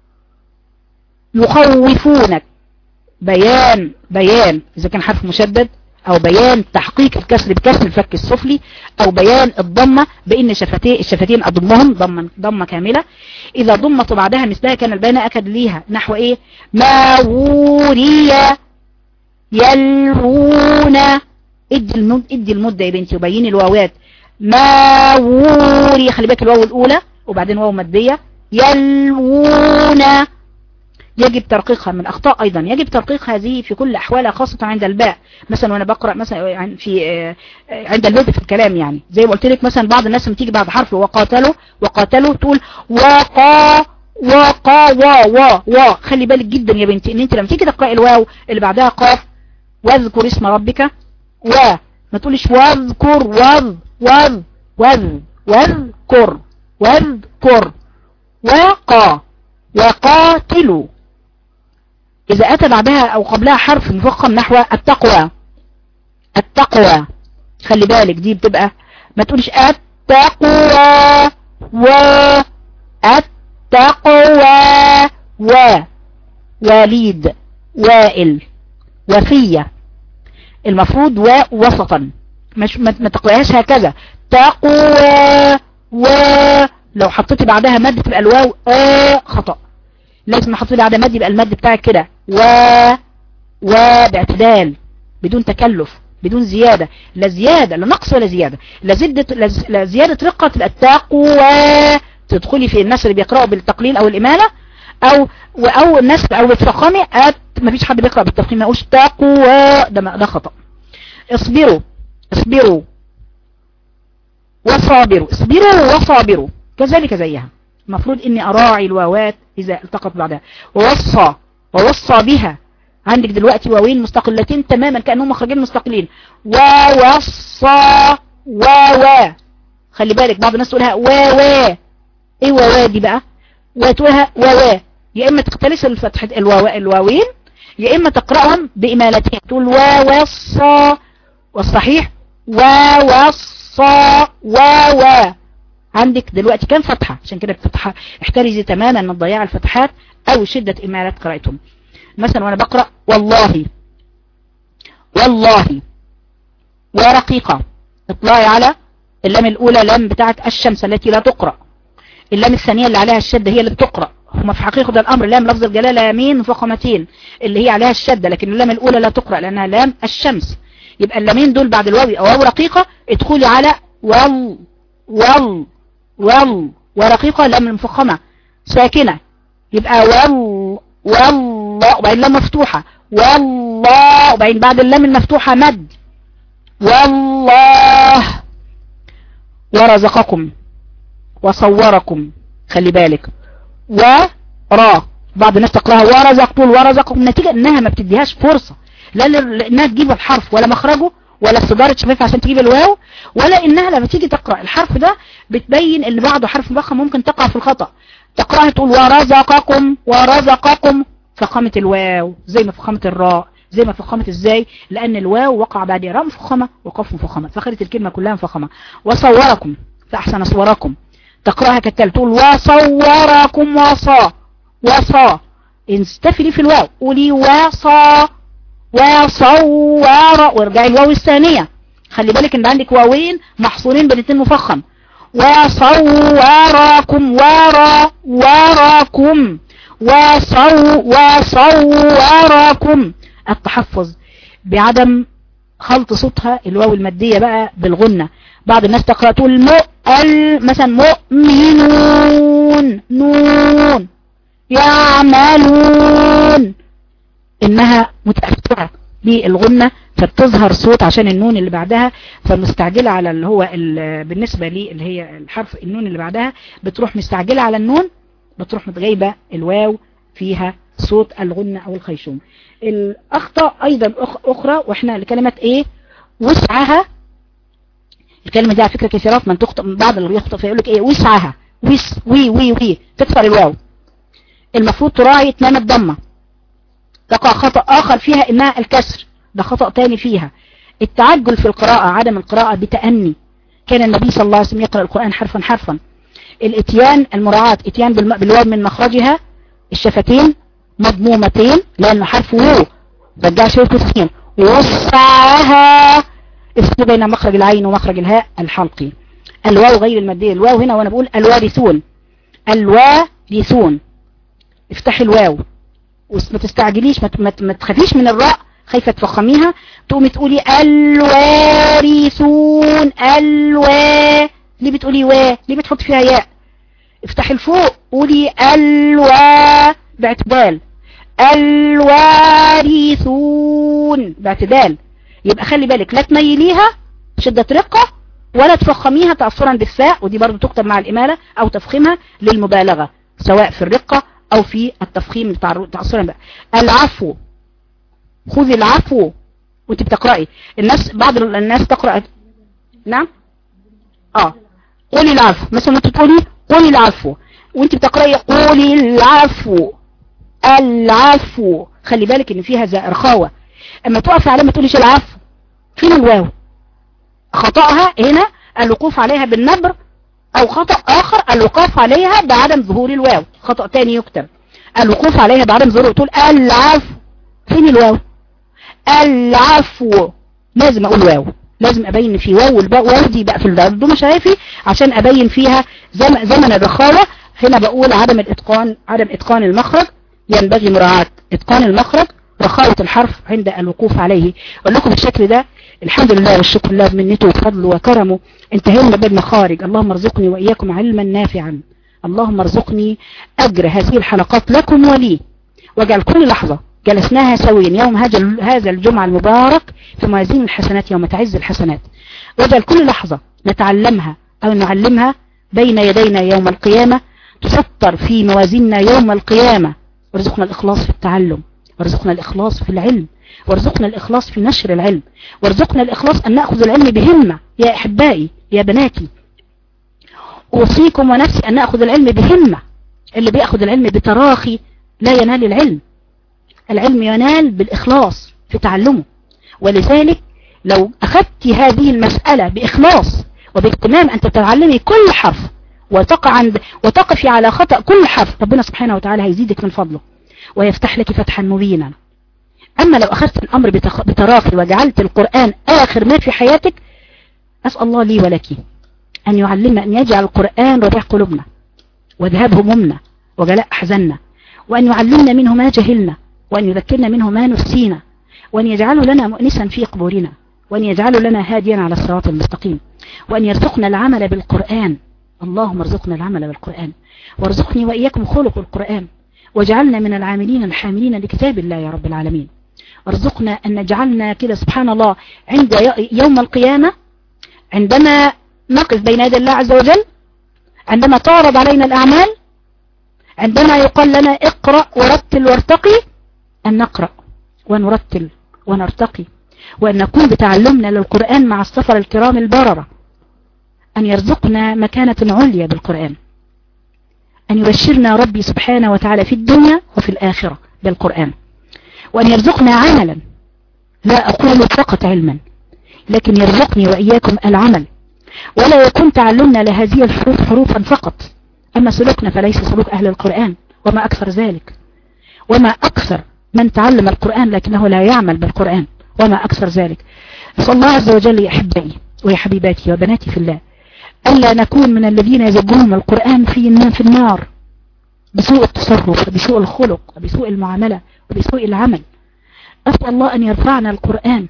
يخوفونك بيان بيان اذا كان حرف مشدد او بيان تحقيق الكسر بكسر الفك السفلي او بيان الضمة بان شفتين الشفتين اضمهم ضمة, ضمة كاملة اذا ضمت بعدها مثلها كان البيان اكد ليها نحو ايه ما وري يلوون ادي المد ادي المدة يا بنتي وبيني الواوات ما وري خلي بالك الواو الاولى وبعدين واو مادية يلوون يجب ترقيقها من اخطاء ايضا يجب ترقيق هذه في كل احوالها خاصة عند الباء مثلا وانا بقرأ مثلا في عند البدء في الكلام يعني زي ما قلت لك مثلا بعض الناس لما تيجي بعد حرف وقاتلوا وقاتلوا تقول وقا وقا وا وا وا خلي بالك جدا يا بنتي ان انت لما تيجي تقرأي الواو اللي بعدها قاف واذكر اسم ربك و ما تقولش واذكر وذ وذ وذ واذكر واذكر وقا وقاتلوا إذا أتى بعدها أو قبلها حرف مفخم نحو التقوى التقوى خلي بالك دي بتبقى ما تقولش التقوى و التقوى و وليد وائل وفية المفروض و وسطا مش ما تقرأهاش هكذا تقوى و لو حطيتي بعدها مد تبقى الواو آه خطأ لازم نحط بعد مد يبقى المد بتاعك كده و و باعتدال بدون تكلف بدون زيادة لا زيادة لا نقص ولا زيادة لا زيادة لا زيادة رقة تبقى التقوى تدخلي في الناس اللي بيقرأوا بالتقليل او الامالة او او الناس او بالتفخامي ما فيش حد بيقرأ بالتفخيم ما يقولش تقوى ده ده خطأ اصبروا اصبروا وصابروا اصبروا وصابروا كذلك زيها المفروض اني اراعي الواوات اذا التقت بعدها ووصى ووصى بها عندك دلوقتي واوين مستقلتين تماما كأنهم مخرجين مستقلين ووصى واوا خلي بالك بعض الناس تقولها واوا ايه واوا دي بقى وتقولها واوا يا اما تختلس الفتحة الواو الواوين يا اما تقرأهم بإمالتين تقول ووصى والصحيح ووصى واوا عندك دلوقتي كم فتحة عشان كده الفتحة احترزي تماما من ضياع الفتحات او شدة إمالة قراءتهم مثلا وانا بقرأ والله والله ورقيقة اطلعي على اللام الاولى لام بتاعت الشمس التي لا تقرأ اللام الثانية اللي عليها الشدة هي اللي بتقرأ هما في حقيقة الامر لام لفظ الجلالة يمين فخمتين اللي هي عليها الشدة لكن اللام الاولى لا تقرأ لانها لام الشمس يبقى اللامين دول بعد الواو او واو رقيقة ادخلي على وال وال وال ورقيقة لام المفخمة ساكنة يبقى وال والله وبعدين لام مفتوحة والله وبعدين بعد اللام المفتوحة مد والله ورزقكم وصوركم خلي بالك ورا بعض الناس تقراها ورزق طول ورزقكم النتيجة انها ما بتديهاش فرصة لا انها تجيب الحرف ولا مخرجه ولا استدارة شفافة عشان تجيب الواو ولا انها لما تيجي تقرأ الحرف ده بتبين ان بعده حرف مفخم ممكن تقع في الخطأ تقرأها تقول ورزقكم ورزقكم فخامة الواو زي ما فخامة الراء زي ما فخامة ازاي لان الواو وقع بعد راء مفخمة وقف مفخمة فخرت الكلمة كلها مفخمة وصوركم فاحسن صوركم تقرأها كالتالي تقول وصوركم وصا وصا استفلي في الواو قولي وصا وصور وارجعي الواو الثانية خلي بالك ان عندك واوين محصورين بين مفخم وصوركم ورا وراكم وصو وصوركم التحفظ بعدم خلط صوتها الواو المادية بقى بالغنة بعض الناس تقرأ تقول مؤ مثلا مؤمنون نون يعملون انها متأثرة بالغنة فبتظهر صوت عشان النون اللي بعدها فمستعجلة على اللي هو بالنسبة لي اللي هي الحرف النون اللي بعدها بتروح مستعجلة على النون بتروح متغيبة الواو فيها صوت الغنة او الخيشوم الاخطاء ايضا اخرى واحنا لكلمة ايه وسعها الكلمة دي على فكرة كثيرات من تخطئ من بعض اللي يخطئ فيقول لك ايه وسعها ويس وي وي وي تكسر الواو المفروض تراعي تنام الضمة تقع خطأ اخر فيها انها الكسر ده خطأ تاني فيها التعجل في القراءة عدم القراءة بتأني كان النبي صلى الله عليه وسلم يقرأ القرآن حرفا حرفا الاتيان المراعاة اتيان بالواو من مخرجها الشفتين مضمومتين لانه حرف وو رجع شوية السين وسعها افصل بين مخرج العين ومخرج الهاء الحلقي الواو غير المادية الواو هنا وانا بقول الوارثون الوارثون افتحي الواو وما تستعجليش ما تخافيش من الراء خايفة تفخميها تقومي تقولي الوارثون الوا ليه بتقولي وا ليه بتحط فيها ياء افتحي الفوق قولي الوا باعتدال الوارثون باعتدال يبقى خلي بالك لا تميليها شدة رقة ولا تفخميها تأثرا بالساء ودي برضو تكتب مع الإمالة أو تفخيمها للمبالغة سواء في الرقة أو في التفخيم تأثرا بقى العفو خذي العفو وانت بتقرأي الناس بعض الناس تقرأ نعم اه قولي العفو مثلا انت تقولي قولي العفو وانت بتقرأي قولي العفو العفو خلي بالك ان فيها زي رخاوة اما تقف على ما تقوليش العفو فين الواو خطأها هنا الوقوف عليها بالنبر او خطأ اخر الوقوف عليها بعدم ظهور الواو خطأ تاني يكتب الوقوف عليها بعدم ظهور تقول العفو فين الواو العفو لازم اقول واو لازم ابين في واو والباء واو دي بقى في الضم شايفي عشان ابين فيها زمن, زمن الرخاوة هنا بقول عدم الاتقان عدم اتقان المخرج ينبغي مراعاة اتقان المخرج رخاوة الحرف عند الوقوف عليه اقول لكم بالشكل ده الحمد لله والشكر لله بمنته وفضله وكرمه انتهينا بالمخارج اللهم ارزقني واياكم علما نافعا اللهم ارزقني اجر هذه الحلقات لكم ولي واجعل كل لحظة جلسناها سويا يوم هذا الجمعة المبارك في موازين الحسنات يوم تعز الحسنات واجعل كل لحظة نتعلمها أو نعلمها بين يدينا يوم القيامة تسطر في موازيننا يوم القيامة وارزقنا الإخلاص في التعلم وارزقنا الإخلاص في العلم وارزقنا الإخلاص في نشر العلم وارزقنا الإخلاص أن نأخذ العلم بهمة يا أحبائي يا بناتي أوصيكم ونفسي أن نأخذ العلم بهمة اللي بيأخذ العلم بتراخي لا ينال العلم العلم ينال بالإخلاص في تعلمه ولذلك لو أخذت هذه المسألة بإخلاص وباهتمام أن تتعلمي كل حرف وتقع عند وتقفي على خطأ كل حرف ربنا سبحانه وتعالى هيزيدك من فضله ويفتح لك فتحا مبينا أما لو أخذت الأمر بتراخي وجعلت القرآن آخر ما في حياتك أسأل الله لي ولك أن يعلم أن يجعل القرآن ربيع قلوبنا وذهاب همومنا وجلاء أحزاننا وأن يعلمنا منه ما جهلنا وأن يذكرنا منه ما نسينا وأن يجعله لنا مؤنسا في قبورنا وأن يجعله لنا هاديا على الصراط المستقيم وأن يرزقنا العمل بالقرآن اللهم ارزقنا العمل بالقرآن وارزقني وإياكم خلق القرآن واجعلنا من العاملين الحاملين لكتاب الله يا رب العالمين ارزقنا أن نجعلنا كده سبحان الله عند يوم القيامة عندما نقف بين يدي الله عز وجل عندما تعرض علينا الأعمال عندما يقال لنا اقرأ ورتل وارتقي أن نقرأ ونرتل ونرتقي وأن نكون بتعلمنا للقرآن مع السفر الكرام البررة أن يرزقنا مكانة عليا بالقرآن أن يبشرنا ربي سبحانه وتعالى في الدنيا وفي الآخرة بالقرآن وأن يرزقنا عملا لا أقول فقط علما لكن يرزقني وإياكم العمل ولا يكون تعلمنا لهذه الحروف حروفا فقط أما سلوكنا فليس سلوك أهل القرآن وما أكثر ذلك وما أكثر من تعلم القرآن لكنه لا يعمل بالقرآن وما أكثر ذلك فالله الله عز وجل يا أحبائي ويا حبيباتي وبناتي في الله ألا نكون من الذين يزجون القرآن في في النار بسوء التصرف وبسوء الخلق وبسوء المعاملة وبسوء العمل أسأل الله أن يرفعنا القرآن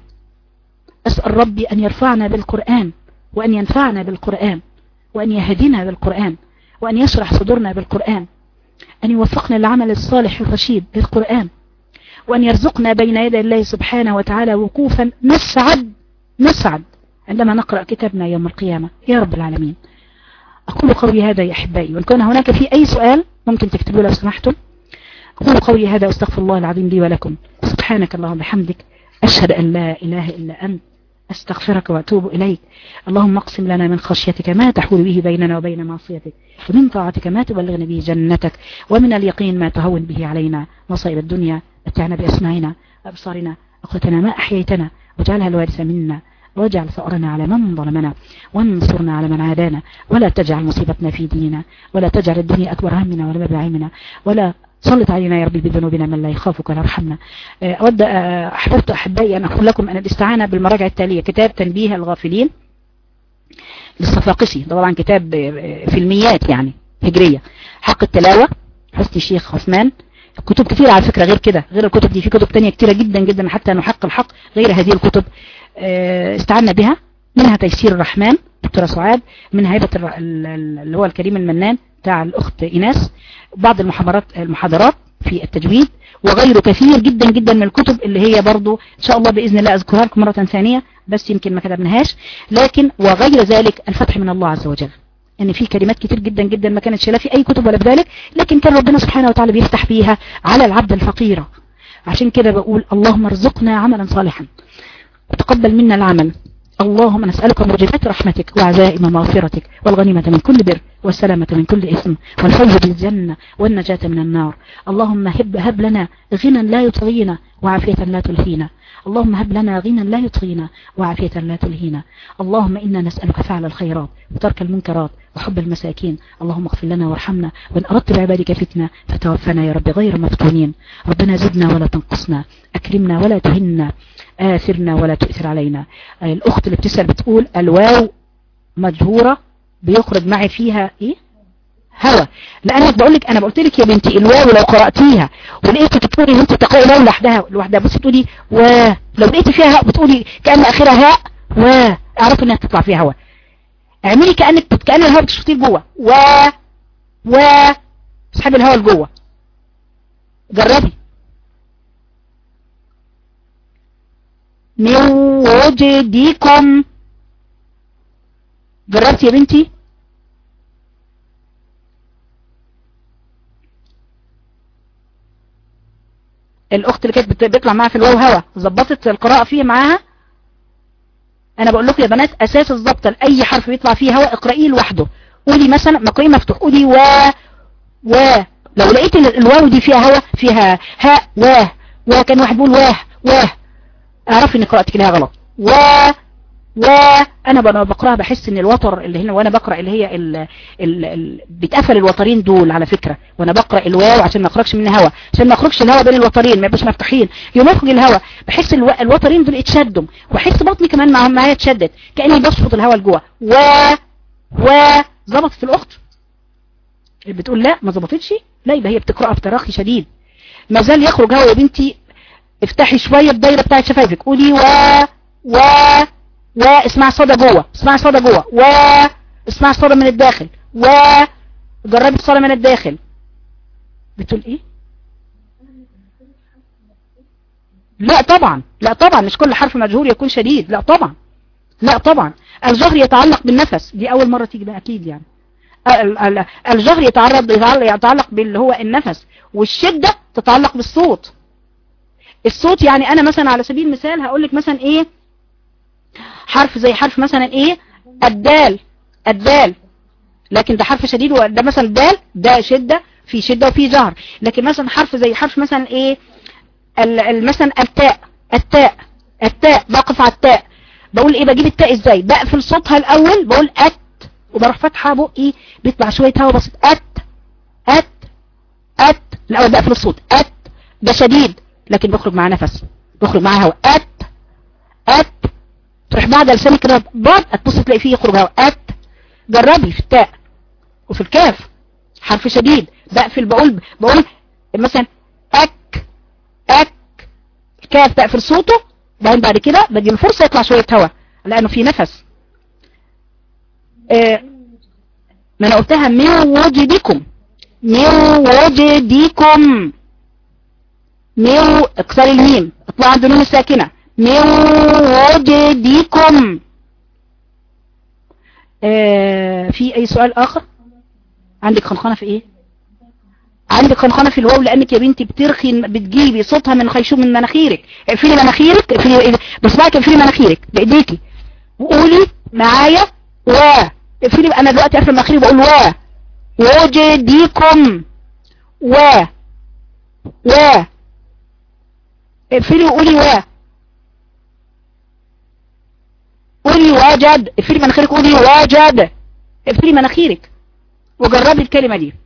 أسأل ربي أن يرفعنا بالقرآن وأن ينفعنا بالقرآن وأن يهدينا بالقرآن وأن يشرح صدورنا بالقرآن أن يوفقنا للعمل الصالح الرشيد بالقرآن وأن يرزقنا بين يدي الله سبحانه وتعالى وقوفا نسعد نسعد عندما نقرأ كتابنا يوم القيامة يا رب العالمين أقول قولي هذا يا أحبائي وإن كان هناك في أي سؤال ممكن تكتبوا لو سمحتم أقول قولي هذا واستغفر الله العظيم لي ولكم سبحانك اللهم بحمدك أشهد أن لا إله إلا أنت أستغفرك وأتوب إليك اللهم اقسم لنا من خشيتك ما تحول به بيننا وبين معصيتك ومن طاعتك ما تبلغنا به جنتك ومن اليقين ما تهون به علينا مصائب الدنيا متعنا بأسماعنا وأبصارنا أخوتنا ما أحييتنا واجعلها الوارث منا واجعل ثأرنا على من ظلمنا وانصرنا على من عادانا ولا تجعل مصيبتنا في ديننا ولا تجعل الدنيا أكبر همنا ولا مبلغ علمنا ولا سلط علينا يا ربي بذنوبنا من لا يخافك ولا يرحمنا أود أحببت أحبائي أن أقول لكم أن الاستعانة بالمراجع التالية كتاب تنبيه الغافلين للصفاقسي طبعا كتاب فيلميات يعني هجرية حق التلاوة حسني الشيخ عثمان كتب كثيرة على فكرة غير كده غير الكتب دي في كتب تانية كثيرة جدا جدا حتى نحق الحق غير هذه الكتب استعنا بها منها تيسير الرحمن دكتورة سعاد من هيبة اللي هو الكريم المنان بتاع الأخت إيناس بعض المحاضرات المحاضرات في التجويد وغيره كثير جدا جدا من الكتب اللي هي برضو إن شاء الله بإذن الله أذكرها لكم مرة ثانية بس يمكن ما كتبناهاش لكن وغير ذلك الفتح من الله عز وجل ان في كلمات كتير جدا جدا ما كانتش لا في اي كتب ولا بذلك لكن كان ربنا سبحانه وتعالى بيفتح بيها على العبد الفقيرة عشان كده بقول اللهم ارزقنا عملا صالحا وتقبل منا العمل اللهم نسألك موجبات رحمتك وعزائم مغفرتك والغنيمة من كل بر والسلامة من كل إثم والفوز بالجنة والنجاة من النار اللهم هب, هب لنا غنى لا يطغينا وعافية لا تلهينا اللهم هب لنا غنى لا يطغينا وعافية لا تلهينا اللهم إنا نسألك فعل الخيرات وترك المنكرات وحب المساكين اللهم اغفر لنا وارحمنا وإن أردت بعبادك فتنة فتوفنا يا رب غير مفتونين ربنا زدنا ولا تنقصنا أكرمنا ولا تهنا آثرنا ولا تؤثر علينا الأخت اللي بتسأل بتقول الواو مجهورة بيخرج معي فيها إيه هوا لانك بقول لك انا قلت لك يا بنتي الواو لو قراتيها ولقيتي بتقولي وانت تقراي لو لوحدها لوحدها بصي تقولي و لو لقيتي فيها هاء بتقولي كان اخرها هاء و اعرفي انها تطلع فيها هوا اعملي كانك كان الهواء بتشوفيه جوه و و اسحبي الهواء لجوه جربي من وجدكم جربتي يا بنتي الاخت اللي كانت بت- بيطلع معاها في الواو هوا ظبطت القراءة فيه معاها انا بقول لكم يا بنات اساس الضبط لاي حرف بيطلع فيه هوا اقرأيه لوحده قولي مثلا مقرئ مفتوح قولي و و لو لقيت ال- الواو دي فيها هوا فيها هاء واه وكان واحد بيقول واه واه اعرفي ان قراءتك لها غلط و وانا وانا بقراها بحس ان الوتر اللي هنا وانا بقرا اللي هي ال ال ال بيتقفل الوترين دول على فكره وانا بقرا الواو عشان ما يخرجش مني هوا عشان ما يخرجش الهوا بين الوترين ما يبقاش مفتوحين يوم يخرج الهوا بحس الو... الوترين دول اتشدوا واحس بطني كمان معاهم معايا اتشدت كاني بشفط الهوا لجوه و و ظبطت الاخت بتقول لا ما ظبطتش لا يبقى هي بتقراها بتراخي شديد ما زال يخرج هوا يا بنتي افتحي شويه الدايره بتاعت شفايفك قولي و و و اسمع صدى جوه اسمع صدى جوه و اسمع صدى من الداخل و جربي الصدى من الداخل بتقول ايه لا طبعا لا طبعا مش كل حرف مجهور يكون شديد لا طبعا لا طبعا الجهر يتعلق بالنفس دي اول مرة تيجي بقى اكيد يعني ال- ال- الجهر يتعرض يتعلق يتعلق باللي هو النفس والشدة تتعلق بالصوت الصوت يعني انا مثلا على سبيل المثال هقول لك مثلا ايه حرف زي حرف مثلا ايه الدال الدال لكن ده حرف شديد وده مثلا دال ده شدة في شدة وفي جهر لكن مثلا حرف زي حرف مثلا ايه ال- ال- مثلا التاء التاء التاء بقف على التاء بقول ايه بجيب التاء ازاي بقفل صوتها الاول بقول ات وبروح فاتحه بقي بيطلع شويه هوا بسيط ات ات ات الاول بقفل الصوت ات ده شديد لكن بخرج معاه نفس بخرج معاه هوا ات ات تروح بعد لسانك كده بعد تبص تلاقي فيه يخرج هوا ات جربي في التاء وفي الكاف حرف شديد بقفل بقول بقول مثلا اك اك الكاف بقفل صوته بعدين بعد كده بدي الفرصة يطلع شوية هوا لانه في نفس آه، ما انا قلتها من وجدكم من وجدكم من اكسر الميم اطلع عند النون الساكنة من وجدكم آه، في اي سؤال اخر عندك خنخانة في ايه عندك خنخانة في الواو لانك يا بنتي بترخي بتجيبي صوتها من خيشوم من مناخيرك اقفلي مناخيرك اقفلي بصبعك اقفلي مناخيرك بايديكي وقولي معايا و اقفلي انا دلوقتي قافله مناخيري بقول و وجديكم و و اقفلي وقولي و قولي وجد اقفلي مناخيرك قولي وجد اقفلي مناخيرك وجربي الكلمة دي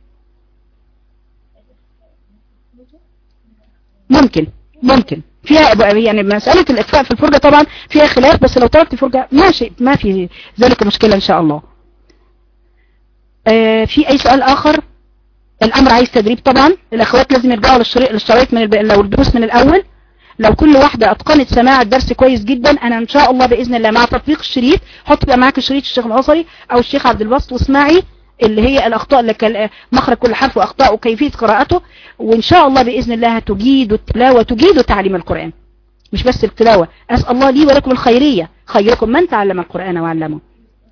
ممكن ممكن فيها يعني مسألة الإخفاء في الفرجة طبعا فيها خلاف بس لو تركت الفرجة ماشي ما في ذلك مشكلة إن شاء الله آه في أي سؤال آخر الأمر عايز تدريب طبعا الأخوات لازم يرجعوا للشريط للشرايط من الب... لو الدروس من الأول لو كل واحدة أتقنت سماع الدرس كويس جدا أنا إن شاء الله بإذن الله مع تطبيق الشريط حط بقى معاك الشريط الشيخ العصري أو الشيخ عبد الباسط واسمعي اللي هي الأخطاء اللي كان مخرج كل حرف وأخطاء وكيفية قراءته وإن شاء الله بإذن الله تجيد التلاوة وتجيد تعليم القرآن مش بس التلاوة أسأل الله لي ولكم الخيرية خيركم من تعلم القرآن وعلمه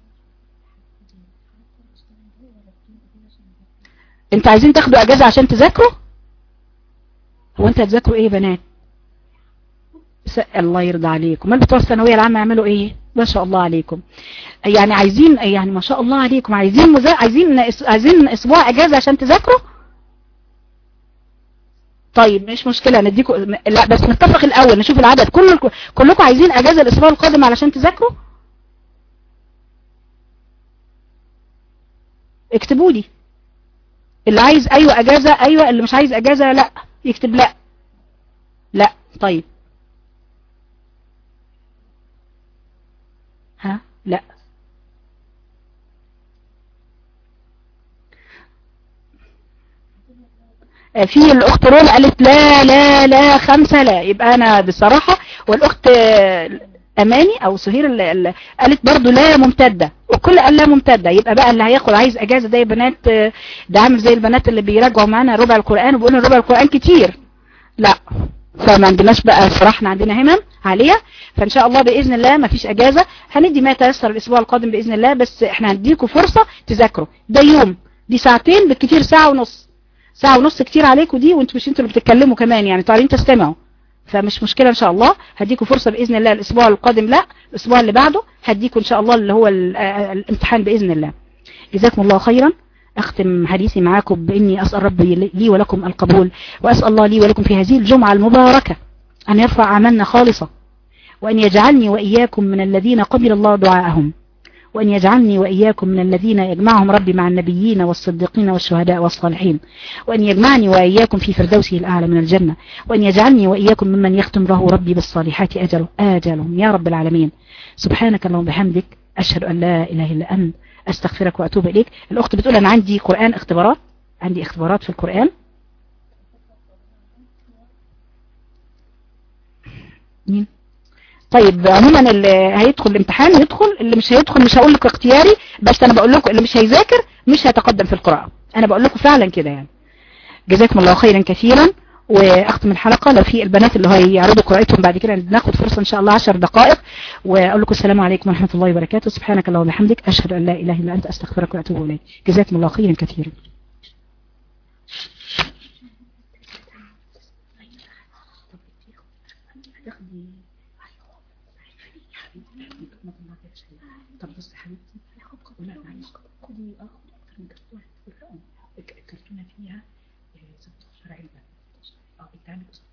انت عايزين تاخدوا اجازة عشان تذاكروا هو انت هتذاكروا ايه يا بنات س... الله يرضى عليكم ما بتوع الثانويه العامه يعملوا ايه ما شاء الله عليكم يعني عايزين يعني ما شاء الله عليكم عايزين مزا... عايزين عايزين اسبوع اجازه عشان تذاكروا طيب مش مشكلة نديكم لا بس نتفق الاول نشوف العدد كل كلكم عايزين اجازة الاسبوع القادم علشان تذاكروا اكتبوا لي اللي عايز ايوه اجازة ايوه اللي مش عايز اجازة لا يكتب لا لا طيب ها لا في الاخت رولا قالت لا لا لا خمسة لا يبقى انا بصراحة والاخت اماني او سهير اللي اللي قالت برضو لا ممتدة وكل قال لا ممتدة يبقى بقى اللي هياخد عايز اجازة ده يا بنات ده عامل زي البنات اللي بيراجعوا معانا ربع القرآن وبيقولوا ربع القرآن كتير لا فما عندناش بقى صراحة احنا عندنا همم عالية فان شاء الله باذن الله ما فيش اجازة هندي ما يتيسر الاسبوع القادم باذن الله بس احنا هنديكم فرصة تذاكروا ده يوم دي ساعتين بالكتير ساعة ونص ساعة ونص كتير عليكم دي وانتوا مش انتوا اللي بتتكلموا كمان يعني طالعين تستمعوا فمش مشكلة ان شاء الله هديكم فرصة باذن الله الاسبوع القادم لا الاسبوع اللي بعده هديكم ان شاء الله اللي هو الامتحان باذن الله جزاكم الله خيرا اختم حديثي معاكم باني اسأل ربي لي ولكم القبول واسأل الله لي ولكم في هذه الجمعة المباركة ان يرفع عملنا خالصة وان يجعلني واياكم من الذين قبل الله دعاءهم وأن يجعلني وإياكم من الذين يجمعهم ربي مع النبيين والصديقين والشهداء والصالحين وأن يجمعني وإياكم في فردوسه الأعلى من الجنة وأن يجعلني وإياكم ممن يختم له ربي بالصالحات أجل آجلهم يا رب العالمين سبحانك اللهم بحمدك أشهد أن لا إله إلا أنت أستغفرك وأتوب إليك الأخت بتقول أنا عندي قرآن اختبارات عندي اختبارات في القرآن مين طيب عموما اللي هيدخل الامتحان يدخل اللي مش هيدخل مش هقول لك اختياري بس انا بقول لكم اللي مش هيذاكر مش هيتقدم في القراءة انا بقول لكم فعلا كده يعني جزاكم الله خيرا كثيرا واختم الحلقة لو في البنات اللي هيعرضوا قراءتهم بعد كده ناخد فرصة ان شاء الله 10 دقائق واقول لكم السلام عليكم ورحمة الله وبركاته سبحانك اللهم وبحمدك اشهد ان لا اله الا انت استغفرك واتوب اليك جزاكم الله خيرا كثيرا طب بص حبيبتي لا معلش خدي اه خدي اكتر من كرتونه الكرتونه فيها 16 علبه اه انت عندك